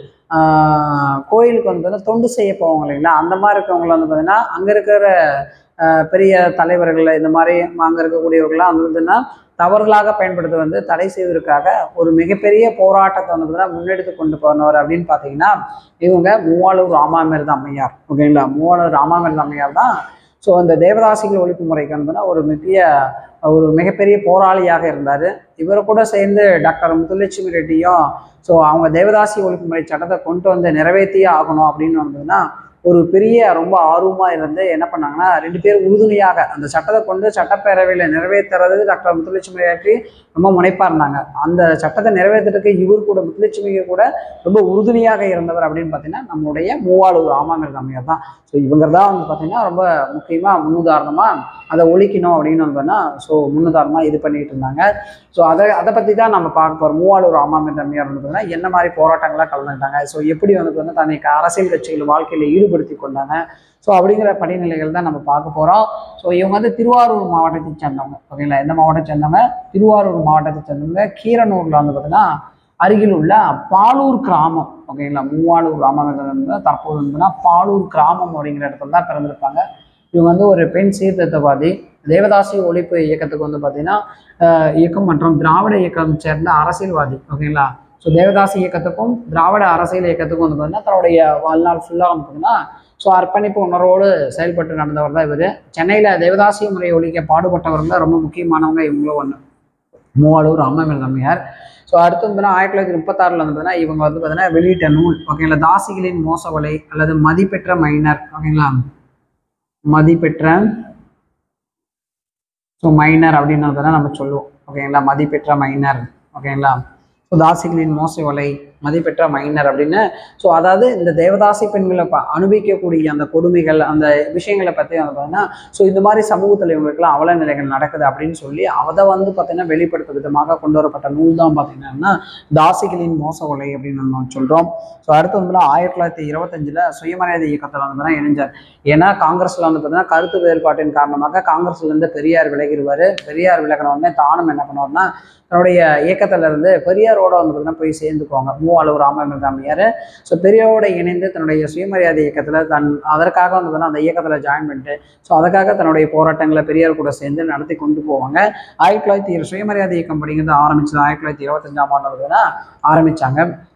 ஆஹ், கோயிலுக்கு வந்து பார்த்தீங்கன்னா தொண்டு செய்ய போவாங்க இல்லைங்களா அந்த மாதிரி இருக்கவங்கள வந்து பார்த்திங்கன்னா அங்கே இருக்கிற ஆஹ், பெரிய தலைவர்கள் இந்த மாதிரி அங்கே இருக்கக்கூடியவர்கள்லாம் வந்து பார்த்தீங்கன்னா தவறுதலாக பயன்படுத்த வந்து தடை செய்வதற்காக ஒரு மிகப்பெரிய போராட்டத்தை வந்து பார்த்தீங்கன்னா முன்னெடுத்து கொண்டு போனவர் அப்படின்னு பார்த்தீங்கன்னா இவங்க மூவாளூர் ராமாமிர்த அம்மையார் ஓகேங்களா மூவாளூர் ராமாமிர்த அம்மையார் தான் ஸோ அந்த தேவதாசிகள் ஒழிப்பு முறைக்கு வந்து ஒரு முக்கிய ஒரு மிகப்பெரிய போராளியாக இருந்தார் இவரை கூட சேர்ந்து டாக்டர் முத்துலட்சுமி ரெட்டியும் ஸோ அவங்க தேவதாசி ஒழிப்பு முறை சட்டத்தை கொண்டு வந்து நிறைவேற்றியே ஆகணும் அப்படின்னு வந்ததுன்னா ஒரு பெரிய ரொம்ப ஆர்வமாக இருந்து என்ன பண்ணாங்கன்னா ரெண்டு பேரும் உறுதுணையாக அந்த சட்டத்தை கொண்டு சட்டப்பேரவையில் நிறைவேற்றுறது டாக்டர் முத்துலட்சுமி ரெட்டி ரொம்ப முனைப்பாக இருந்தாங்க அந்த சட்டத்தை நிறைவேற்றுறதுக்கு இவர் கூட முத்துலட்சுமிக்கு கூட ரொம்ப உறுதுணையாக இருந்தவர் அப்படின்னு பார்த்தீங்கன்னா நம்மளுடைய மூவாளூர் ராமாமிர்த அம்மையார் தான் ஸோ இவங்க தான் வந்து பார்த்தீங்கன்னா ரொம்ப முக்கியமாக முன்னுதாரணமாக அதை ஒழிக்கணும் அப்படின்னு வந்தோன்னா ஸோ முன்னுதாரணமாக இது பண்ணிட்டு இருந்தாங்க ஸோ அதை அதை பற்றி தான் நம்ம பார்க்க போகிறோம் மூவாளூர் ராமாமிர்த அம்மையார் வந்து பார்த்தீங்கன்னா என்ன மாதிரி போராட்டங்களாக கலந்துட்டாங்க ஸோ எப்படி வந்து பார்த்தீங்கன்னா தன்னை அரசியல் கட்சிகள் வாழ்க்கையில் ஈடுபடுத்தி கொண்டாங்க ஸோ அப்படிங்கிற படிநிலைகள் தான் நம்ம பார்க்க போகிறோம் ஸோ இவங்க வந்து திருவாரூர் மாவட்டத்தை சேர்ந்தவங்க ஓகேங்களா எந்த மாவட்டத்தை சேர்ந்தவங்க திருவாரூர் மாவட்டத்தை சேர்ந்தவங்க கீரனூரில் வந்து பார்த்தீங்கன்னா அருகில் உள்ள பாலூர் கிராமம் ஓகேங்களா மூவாலூர் ராமநாதன் தற்போது வந்துன்னா பாலூர் கிராமம் அப்படிங்கிற இடத்துல தான் பிறந்திருப்பாங்க இவங்க வந்து ஒரு பெண் சீர்திருத்தவாதி தேவதாசி ஒழிப்பு இயக்கத்துக்கு வந்து பார்த்தீங்கன்னா ஆஹ், இயக்கம் மற்றும் திராவிட இயக்கம் சேர்ந்த அரசியல்வாதி ஓகேங்களா ஸோ தேவதாசி இயக்கத்துக்கும் திராவிட அரசியல் இயக்கத்துக்கும் வந்து பார்த்தீங்கன்னா தன்னுடைய வாழ்நாள் ஃபுல்லாக வந்து பார்த்தீங்கன்னா ஸோ அர்ப்பணிப்பு உணர்வோடு செயல்பட்டு நடந்தவர் தான் இவர் சென்னையில் தேவதாசி முறையை ஒழிக்க பாடுபட்டவர்கள் ரொம்ப முக்கியமானவங்க இவங்களும் ஒன்று மூவாளூர் ராமமிர்த அம்மையார் ஸோ அடுத்து வந்து ஆயிரத்தி தொள்ளாயிரத்தி முப்பத்தாறில் வந்து பார்த்தீங்கன்னா இவங்க வந்து பார்த்தீங்கன்னா வெளியிட்ட நூல் ஓகேங்களா தாசிகளின் மோசவலை அல்லது மதிப்பெற்ற மைனர் ஓகேங்களா மதிப்பெற்ற ஸோ மைனர் அப்படின்னு வந்து நம்ம சொல்லுவோம் ஓகேங்களா மதிப்பெற்ற மைனர் ஓகேங்களா ஸோ தாசிகளின் மோசவலை மதிப்பெற்ற மைனர் அப்படின்னு ஸோ அதாவது இந்த தேவதாசி பெண்களை ப அனுபவிக்கக்கூடிய அந்த கொடுமைகள் அந்த விஷயங்களை பற்றி வந்து பார்த்தீங்கன்னா ஸோ இந்த மாதிரி சமூகத்தில் இவங்களுக்குலாம் அவல நிலைகள் நடக்குது அப்படின்னு சொல்லி அதை வந்து பார்த்தீங்கன்னா வெளிப்படுத்தும் விதமாக கொண்டு வரப்பட்ட நூல் தான் பார்த்தீங்கன்னா தாசிகளின் மோச உலை அப்படின்னு நம்ம சொல்கிறோம் ஸோ அடுத்து வந்து ஆயிரத்தி தொள்ளாயிரத்தி இருபத்தஞ்சில் சுயமரியாதை இயக்கத்தில் வந்து பார்த்தீங்கன்னா இணைஞ்சார் ஏன்னா காங்கிரஸில் வந்து பார்த்தீங்கன்னா கருத்து வேறுபாட்டின் காரணமாக காங்கிரஸ்லேருந்து பெரியார் விலகிடுவார் பெரியார் விலகின உடனே தானும் என்ன பண்ணுவார்னா தன்னுடைய இயக்கத்துல இருந்து பெரியாரோட வந்து பார்த்தீங்கன்னா போய் சேர்ந்துக்குவாங்க மூவாளூர் ராமமிர்தாமியார் ஸோ பெரியாரோட இணைந்து தன்னுடைய சுயமரியாதை இயக்கத்தில் தன் அதற்காக வந்து பார்த்தீங்கன்னா அந்த இயக்கத்தில் ஜாயின் பண்ணிட்டு ஸோ அதுக்காக தன்னுடைய போராட்டங்களை பெரியார் கூட சேர்ந்து நடத்தி கொண்டு போவாங்க ஆயிரத்தி தொள்ளாயிரத்தி இரு- சுயமரியாதை இயக்கம் அப்படிங்கிறது ஆரம்பிச்சது ஆயிரத்தி தொள்ளாயிரத்தி இருபத்தஞ்சாம் ஆண்டு பார்த்தீங்கன்னா ஆரம்பிச்சாங்க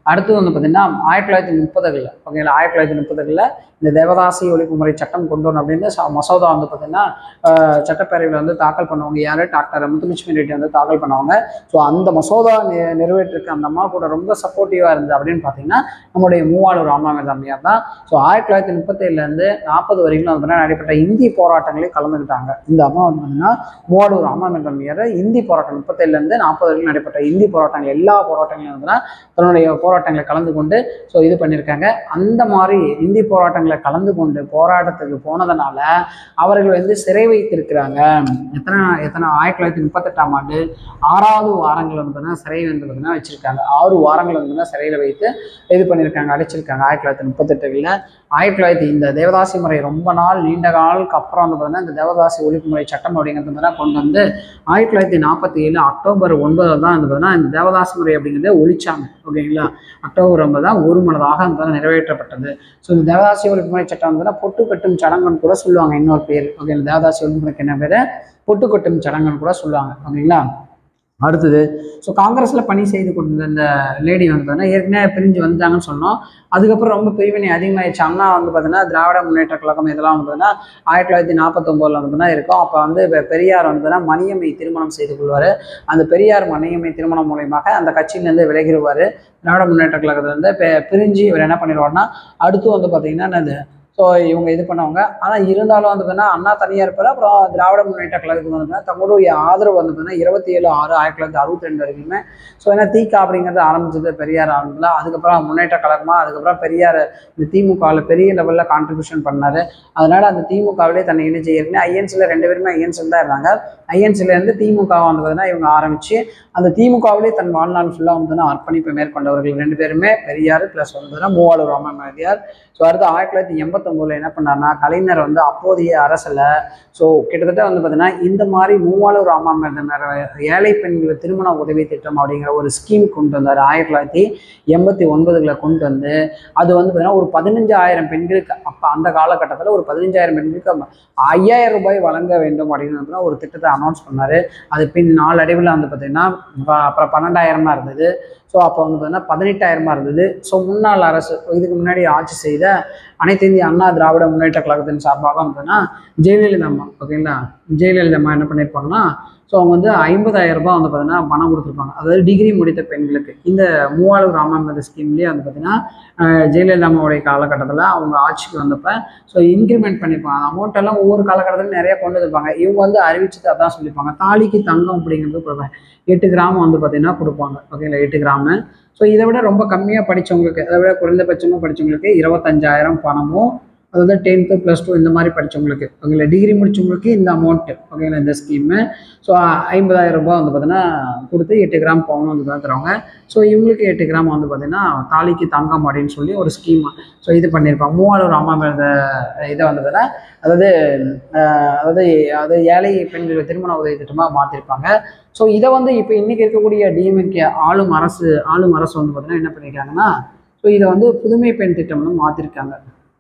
அடுத்து வந்து பார்த்தீங்கன்னா ஆயிரத்தி தொள்ளாயிரத்தி முப்பதுகளில் ஓகேங்களா ஆயிரத்தி தொள்ளாயிரத்தி முப்பதுகளில் இந்த தேவதாசி ஒழிப்பு முறை சட்டம் கொண்டு வரணும் அப்படின்னு ச- மசோதா வந்து பார்த்தீங்கன்னா ஆஹ், சட்டப்பேரவையில் வந்து தாக்கல் பண்ணுவாங்க யார் டாக்டர் முத்துலட்சுமி ரெட்டி வந்து தாக்கல் பண்ணுவாங்க ஸோ அந்த மசோதா நி- நிறைவேற்றுக்கு அந்த அம்மா கூட ரொம்ப சப்போர்ட்டிவாக இருந்தது அப்படின்னு பார்த்தீங்கன்னா நம்முடைய மூவாளூர் ராமாமிர்த அம்மையார் தான் ஸோ ஆயிரத்தி தொள்ளாயிரத்தி முப்பத்தேழுலேருந்து நாற்பது வரைக்கும் வந்து பார்த்தீங்கன்னா நடைபெற்ற இந்தி போராட்டங்களில் கலந்துக்கிட்டாங்க இந்த அம்மா வந்து பார்த்தீங்கன்னா மூவாளூர் ராமாமிர்த அம்மையார் இந்தி போராட்டம் முப்பத்தேழுலேருந்து நாற்பது வரைக்கும் நடைபெற்ற இந்தி போராட்டங்கள் எல்லா போராட்டங்களையும் வந்து தன்னுடைய போராட்டங்களை கலந்து கொண்டு ஸோ இது பண்ணியிருக்காங்க அந்த மாதிரி இந்தி போராட்டங்களை கலந்து கொண்டு போராட்டத்துக்கு போனதுனால அவர்கள் வந்து சிறை வைத்திருக்கிறாங்க எத்தனை எத்தனை ஆயிரத்தி தொள்ளாயிரத்தி முப்பத்தெட்டாம் ஆண்டு ஆறாவது வாரங்கள் வந்து பார்த்தீங்கன்னா சிறை வந்து பார்த்தீங்கன்னா வச்சிருக்காங்க ஆறு வாரங்கள் வந்து பார்த்தீங்கன்னா சிறையில் வைத்து இது பண்ணியிருக்காங்க அடைச்சிருக்காங்க ஆயிரத்தி தொள்ளாயிரத்தி முப்பத்தெட்டுல ஆயிரத்தி தொள்ளாயிரத்தி இந்த தேவதாசி முறை ரொம்ப நாள் நீண்ட நாளுக்கு அப்புறம் வந்து பார்த்தீங்கன்னா இந்த தேவதாசி ஒழிப்பு முறை சட்டம் அப்படிங்கிறது பார்த்தீங்கன்னா கொண்டு வந்து ஆயிரத்தி தொள்ளாயிரத்தி நாற்பத்தி ஏழு அக்டோபர் ஒன்பதில் தான் வந்து பார்த்தீங்கன்னா இந்த தேவதாசி முறை அப்படிங்கிறத ஒழிச்சாங்க ஓகேங்களா அக்டோபர் ஒன்பது தான் ஒரு மனதாக வந்து பார்த்தீங்கன்னா நிறைவேற்றப்பட்டது ஸோ இந்த தேவதாசி ஒழிப்பு முறை சட்டம் வந்து பார்த்தீங்கன்னா பொட்டு கட்டும் சடங்குன்னு கூட சொல்லுவாங்க இன்னொரு பேர் ஓகே இந்த தேவதாசி ஒழிப்பு முறைக்கு என்ன பேர் பொட்டு கட்டும் சடங்குன்னு கூட சொல்லுவாங்க ஓகேங்களா அடுத்தது ஸோ காங்கிரஸில் பணி செய்து கொண்டிருந்த இந்த லேடி வந்து பார்த்தீங்கன்னா ஏற்கனவே பிரிஞ்சு வந்தாங்கன்னு சொன்னோம் அதுக்கப்புறம் ரொம்ப பிரிவினை அதிகமாகிடுச்சு அண்ணா வந்து பார்த்தீங்கன்னா திராவிட முன்னேற்ற கழகம் இதெல்லாம் வந்து பார்த்தீங்கன்னா ஆயிரத்தி தொள்ளாயிரத்தி நாற்பத்தொம்போதில் வந்து பார்த்தீங்கன்னா இருக்கும் அப்போ வந்து பெ- பெரியார் வந்து பார்த்தீங்கன்னா மணியம்மை திருமணம் செய்து கொள்வார் அந்த பெரியார் மணியம்மை திருமணம் மூலியமாக அந்த கட்சியிலேருந்து விலகிடுவார் திராவிட முன்னேற்ற கழகத்துலேருந்து பெ- பிரிஞ்சு இவர் என்ன பண்ணிடுவார்னா அடுத்து வந்து பார்த்தீங்கன்னா என்னது ஸோ இவங்க இது பண்ணவங்க ஆனால் இருந்தாலும் வந்து பார்த்தீங்கன்னா அண்ணா தனியாக இருப்பார் அப்புறம் திராவிட முன்னேற்ற கழகத்துக்கு வந்து பார்த்தீங்கன்னா தங்களுடைய ஆதரவு வந்து பார்த்தீங்கன்னா இருபத்தி ஏழு ஆறு ஆயிரத்தி தொள்ளாயிரத்தி அறுபத்தி ரெண்டு வரைக்குமே ஸோ ஏன்னா தீகா அப்படிங்கிறது ஆரம்பிச்சது பெரியார் ஆரம்பில் அதுக்கப்புறம் முன்னேற்ற கழகமா அதுக்கப்புறம் பெரியார் இந்த திமுகவில் பெரிய லெவலில் கான்ட்ரிபியூஷன் பண்ணார் அதனால அந்த திமுகவிலே தன்னை இணைச்சு ஏற்கனவே ஐஎன்சியில் ரெண்டு பேருமே ஐஎன்சியில் தான் இருந்தாங்க ஐஎன்சில இருந்து திமுக வந்து பார்த்தீங்கன்னா இவங்க ஆரம்பிச்சு அந்த திமுகவிலே தன் வாழ்நாள் ஃபுல்லாக வந்து பார்த்தீங்கன்னா அர்ப்பணிப்பை மேற்கொண்டவர்கள் ரெண்டு பேருமே பெரியார் ப்ளஸ் வந்து பார்த்தீங்கன்னா மூவாளூர் ராமநாதியார் ஸோ அடுத்து ஆயிரத்தி தொள்ளாயிரத்தி எண்பத்தொம்போதில் என்ன பண்ணாருன்னா கலைஞர் வந்து அப்போதைய அரசில் ஸோ கிட்டத்தட்ட வந்து பார்த்தீங்கன்னா இந்த மாதிரி மூவாளூர் ராமாமிர்தனர் ஏழை பெண்கள் திருமண உதவி திட்டம் அப்படிங்கிற ஒரு ஸ்கீம் கொண்டு வந்தார் ஆயிரத்தி தொள்ளாயிரத்தி எண்பத்தி ஒன்பதுல கொண்டு வந்து அது வந்து பார்த்தீங்கன்னா ஒரு பதினஞ்சாயிரம் பெண்களுக்கு அப்போ அந்த காலகட்டத்தில் ஒரு பதினஞ்சாயிரம் பெண்களுக்கு அப்ப ஐயாயிரம் ரூபாய் வழங்க வேண்டும் அப்படின்னு வந்து ஒரு திட்டத்தை அனௌன்ஸ் பண்ணார் அது பின் நாளடைவில் வந்து பார்த்தீங்கன்னா ப- அப்புறம் பன்னெண்டாயிரமா இருந்தது ஸோ அப்போ வந்து பார்த்தீங்கன்னா பதினெட்டாயிரமா இருந்தது ஸோ முன்னாள் அரசு இதுக்கு முன்னாடி ஆட்சி செய்த அனைத்து இந்திய அண்ணா திராவிட முன்னேற்ற கழகத்தின் சார்பாக வந்து பார்த்தீங்கன்னா ஜெயலலிதா அம்மா ஓகேங்களா ஜெயலலிதா அம்மா என்ன பண்ணியிருப்பாங்கன்னா ஸோ அவங்க வந்து ஐம்பதாயிரம் ரூபாய் வந்து பார்த்தீங்கன்னா பணம் கொடுத்துருப்பாங்க அதாவது டிகிரி முடித்த பெண்களுக்கு இந்த மூவாளூர் ராமாமிர்த ஸ்கீம்லேயே வந்து பார்த்தீங்கன்னா அஹ், ஜெயலலிதா அம்மாவுடைய காலகட்டத்தில் அவங்க ஆட்சிக்கு வந்தப்ப ஸோ இன்க்ரிமெண்ட் பண்ணியிருப்பாங்க அந்த அமௌண்ட் எல்லாம் ஒவ்வொரு காலகட்டத்திலும் நிறைய கொண்டு வந்திருப்பாங்க இவங்க வந்து அறிவிச்சது அதான் சொல்லியிருப்பாங்க தாலிக்கு தங்கம் அப்படிங்கிறது கொடுப்பாங்க எட்டு கிராம் வந்து பார்த்தீங்கன்னா கொடுப்பாங்க ஓகேங்களா எட்டு கிராமு ஸோ இதை விட ரொம்ப கம்மியாக படிச்சவங்களுக்கு அதை விட குறைந்தபட்சமாக படிச்சவங்களுக்கு இருபத்தஞ்சாயிரம் பணமும் அதாவது டென்த்து ப்ளஸ் டூ இந்த மாதிரி படிச்சவங்களுக்கு ஓகேங்களா டிகிரி முடிச்சவங்களுக்கு இந்த அமௌண்ட்டு ஓகேங்களா இந்த ஸ்கீமு ஸோ ஐம்பதாயிரம் ரூபாய் வந்து பார்த்தீங்கன்னா கொடுத்து எட்டு கிராம் பவுன் வந்து தான் தருவாங்க ஸோ இவங்களுக்கு எட்டு கிராம் வந்து பார்த்தீங்கன்னா தாலிக்கு தங்கம் அப்படின்னு சொல்லி ஒரு ஸ்கீம் ஸோ இது பண்ணியிருப்பாங்க மூவாளூர் ராமாமிர்த இதை வந்து பார்த்தீங்கன்னா அதாவது அஹ், அதாவது அதாவது ஏழை பெண்கள் திருமண உதவி திட்டமாக மாற்றிருப்பாங்க ஸோ இதை வந்து இப்போ இன்னைக்கு இருக்கக்கூடிய டிஎம்கே ஆளும் அரசு ஆளும் அரசு வந்து பார்த்தீங்கன்னா என்ன பண்ணியிருக்காங்கன்னா ஸோ இதை வந்து புதுமை பெண் திட்டம்னு மாற்றிருக்காங்க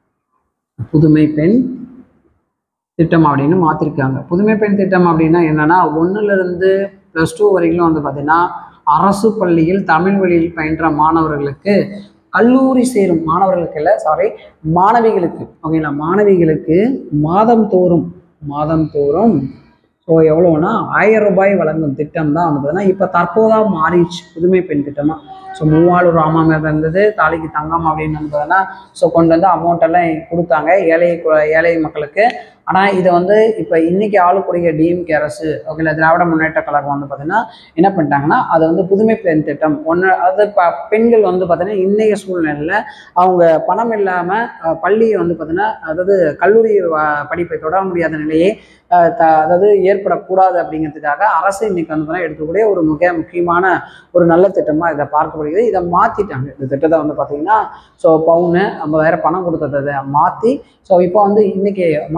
புதுமை பெண் திட்டம் அப்படின்னு மாற்றிருக்காங்க புதுமை பெண் திட்டம் அப்படின்னா என்னன்னா ஒன்றுலேருந்து ப்ளஸ் டூ வரைக்கும் வந்து பார்த்தீங்கன்னா அரசு பள்ளியில் தமிழ் வழியில் பயின்ற மாணவர்களுக்கு கல்லூரி சேரும் மாணவர்களுக்கு இல்லை சாரி மாணவிகளுக்கு ஓகேங்களா மாணவிகளுக்கு மாதம் தோறும் மாதம் தோறும் ஸோ எவ்வளோன்னா ஆயிரம் ரூபாய் வழங்கும் திட்டம் தான் வந்து பார்த்தீங்கன்னா இப்போ தற்போதாக மாறிடுச்சு புதுமை பெண் திட்டமாக ஸோ மூவாளூர் ராமாமிர்தம் இருந்தது தாலிக்கு தங்கம் அப்படின்னு வந்து பார்த்தீங்கன்னா ஸோ கொண்டு வந்து அமௌண்ட் எல்லாம் கொடுத்தாங்க ஏழை கு- ஏழை மக்களுக்கு ஆனால் இதை வந்து இப்போ இன்னைக்கு ஆளக்கூடிய டிஎம்கே அரசு ஓகேங்களா திராவிட முன்னேற்ற கழகம் வந்து பார்த்தீங்கன்னா என்ன பண்ணிட்டாங்கன்னா அது வந்து புதுமை பெண் திட்டம் ஒன்று அது ப பெண்கள் வந்து பார்த்தீங்கன்னா இன்றைய சூழ்நிலையில் அவங்க பணம் இல்லாமல் பள்ளியை வந்து பார்த்தீங்கன்னா அதாவது கல்லூரி வ- படிப்பை தொடர முடியாத நிலையை அஹ், த அதாவது ஏற்படக்கூடாது அப்படிங்கிறதுக்காக அரசு இன்னைக்கு வந்து பார்த்தீங்கன்னா எடுக்கக்கூடிய ஒரு மிக முக்கியமான ஒரு நல்ல திட்டமாக இதை பார்க்கப்படுகிறது இதை மாற்றிட்டாங்க இந்த திட்டத்தை வந்து பார்த்தீங்கன்னா ஸோ பவுனு ஐம்பதாயிரம் பணம் கொடுத்ததை மாற்றி ஸோ இப்போ வந்து இன்னைக்கு மாதந்தோறும்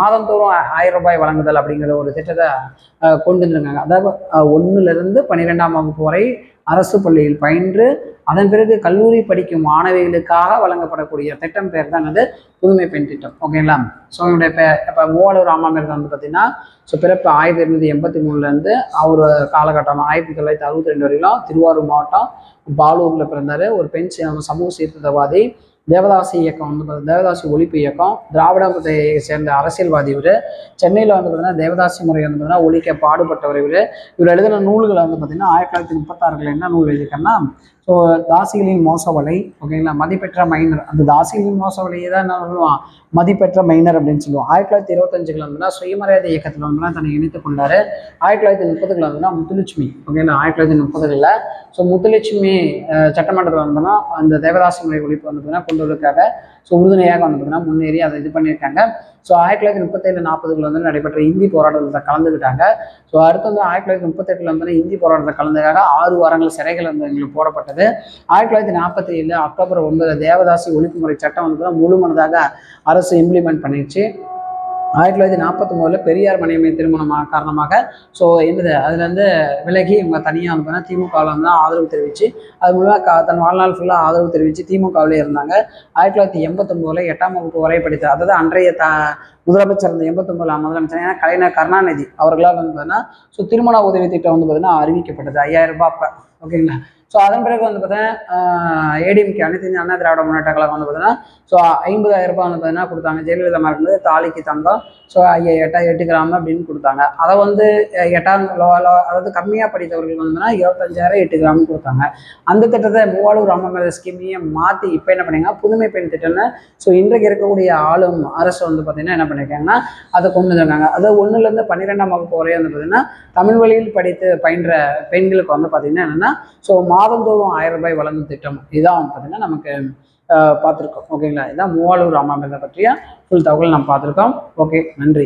மாதந்தோறும் ஆயிரம் ரூபாய் வழங்குதல் அப்படிங்கிற ஒரு திட்டத்தை அஹ், கொண்டு வந்திருக்காங்க அதாவது அஹ், ஒண்ணுலேருந்து பன்னிரெண்டாம் வகுப்பு வரை அரசு பள்ளியில் பயின்று அதன் பிறகு கல்லூரி படிக்கும் மாணவிகளுக்காக வழங்கப்படக்கூடிய திட்டம் பேர் தான் அது புதுமை பெண் திட்டம் ஓகேங்களா ஸோ இவருடைய பே இப்போ மூவாளூர் ராமாமிர்தம் வந்து பார்த்தீங்கன்னா ஸோ பிறப்பு ஆயிரத்தி எண்ணூற்றி எண்பத்தி மூணுலேருந்து அவர் காலகட்டம் ஆயிரத்தி தொள்ளாயிரத்தி அறுபத்தி ரெண்டு வரையிலும் திருவாரூர் மாவட்டம் பாலூரில் பிறந்தார் ஒரு பெண் சீ- சமூக சீர்திருத்தவாதி தேவதாசி இயக்கம் வந்து பார்த்தா- தேவதாசி ஒழிப்பு இயக்கம் திராவிடத்தை சேர்ந்த அரசியல்வாதி இவர் சென்னையில் வந்து பார்த்தீங்கன்னா தேவதாசி முறை வந்து பார்த்தீங்கன்னா ஒழிக்க பாடுபட்டவர் இவர் இவர் எழுதின நூல்களை வந்து பார்த்தீங்கன்னா ஆயிரத்தி தொள்ளாயிரத்தி முப்பத்தாறுல என்ன நூல் எழுதியிருக்காருன்னா ஸோ தாசிகளின் மோசவலை ஓகேங்களா மதிப்பெற்ற மைனர் அந்த தாசிகளின் மோசவலையை தான் என்ன சொல்லுவான் மதிப்பெற்ற மைனர் அப்படின்னு சொல்லுவோம் ஆயிரத்தி தொள்ளாயிரத்தி இருபத்தஞ்சுல வந்துன்னா சுயமரியாதை இயக்கத்தில் வந்துன்னா தன்னை இணைத்துக் கொண்டாரு ஆயிரத்தி தொள்ளாயிரத்தி முப்பதுகளில் வந்துன்னா முத்துலட்சுமி ஓகேங்களா ஆயிரத்தி தொள்ளாயிரத்தி முப்பதுகளில் ஸோ முத்துலட்சுமி அஹ், சட்டமன்றத்தில் வந்தோன்னா அந்த தேவதாசி முறை ஒழிப்பு வந்து பார்த்தீங்கன்னா கொண்டு வரதுக்காக ஸோ உறுதுணையாக வந்து பார்த்தீங்கன்னா முன்னேறி அதை இது பண்ணியிருக்காங்க ஸோ ஆயிரத்தி தொள்ளாயிரத்தி முப்பத்தேழு நாற்பதுகளில் வந்து நடைபெற்ற இந்தி போராட்டத்தில் கலந்துக்கிட்டாங்க ஸோ அடுத்து வந்து ஆயிரத்தி தொள்ளாயிரத்தி முப்பத்தெட்டில் வந்து இந்தி போராட்டத்தில் கலந்ததுக்காக ஆறு வாரங்கள் சிறைகள் வந்து எங்களுக்கு போடப்பட்டது ஆயிரத்தி தொள்ளாயிரத்தி நாற்பத்தி ஏழு அக்டோபர் ஒன்பது தேவதாசி ஒழிப்புமுறை சட்டம் வந்து பார்த்தீங்கன்னா முழுமனதாக அரசு இம்ப்ளிமெண்ட் பண்ணிடுச்சு ஆயிரத்தி தொள்ளாயிரத்தி நாற்பத்தொம்போதுல பெரியார் மணியம்மை திருமணமாக காரணமாக ஸோ என்னது அதுலேருந்து விலகி இவங்க தனியாக வந்து பார்த்தீங்கன்னா திமுகவில் வந்து ஆதரவு தெரிவித்து அது மூலமாக கா தன் வாழ்நாள் ஃபுல்லாக ஆதரவு தெரிவித்து திமுகவிலே இருந்தாங்க ஆயிரத்தி தொள்ளாயிரத்தி எண்பத்தொம்போதுல எட்டாம் வகுப்பு வரை படித்த அதாவது அன்றைய த முதலமைச்சர் இருந்த எண்பத்தொம்போதுல முதலமைச்சர் ஏன்னா கலைஞர் கருணாநிதி அவர்களால் வந்து பார்த்தீங்கன்னா ஸோ திருமண உதவி திட்டம் வந்து பார்த்தீங்கன்னா அறிவிக்கப்பட்டது ஐயாயிரம் ரூபாய் அப்போ ஓகேங்களா ஸோ அதன் பிறகு வந்து பார்த்தீங்கன்னா ஏடிஎம்கே அனைத்து இந்திய அண்ணா திராவிட முன்னேற்ற கழகம் வந்து பார்த்தீங்கன்னா ஸோ ஐம்பதாயிரம் ரூபாய் வந்து பார்த்தீங்கன்னா கொடுத்தாங்க ஜெயலலிதா இருக்கும்போது தாலிக்கு தங்கம் ஸோ ஐயா எட்டா எட்டு கிராம் அப்படின்னு கொடுத்தாங்க அதை வந்து அஹ், எட்டாம் லோ லோ அதாவது கம்மியாக படித்தவர்களுக்கு வந்து இருபத்தஞ்சாயிரம் எட்டு கிராம் கொடுத்தாங்க அந்த திட்டத்தை மூவாளூர் ராமமேத ஸ்கீமையை மாற்றி இப்போ என்ன பண்ணீங்கன்னா புதுமை பெண் திட்டம்னு ஸோ இன்றைக்கு இருக்கக்கூடிய ஆளும் அரசு வந்து பார்த்தீங்கன்னா என்ன பண்ணியிருக்காங்கன்னா அதை கொண்டு வந்திருக்காங்க அதாவது ஒன்றுலேருந்து பன்னிரெண்டாம் வகுப்பு வரையும் வந்து பார்த்தீங்கன்னா தமிழ் வழியில் படித்து பயின்ற பெண்களுக்கு வந்து பார்த்தீங்கன்னா என்னென்னா ஸோ மாதந்தோறும் ஆயிரம் ரூபாய் வழங்கும் திட்டம் இதான் வந்து பார்த்தீங்கன்னா நமக்கு அஹ், பார்த்திருக்கோம் ஓகேங்களா இதான் மூவாளூர் ராமாமிர்தம் பற்றிய ஃபுல் தகவல் நம்ம பார்த்துருக்கோம் ஓகே நன்றி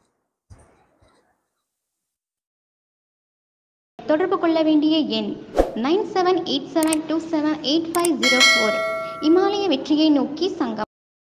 தொடர்பு கொள்ள வேண்டிய எண் nine seven eight seven two seven eight five zero four இமாலய வெற்றியை நோக்கி சங்கம்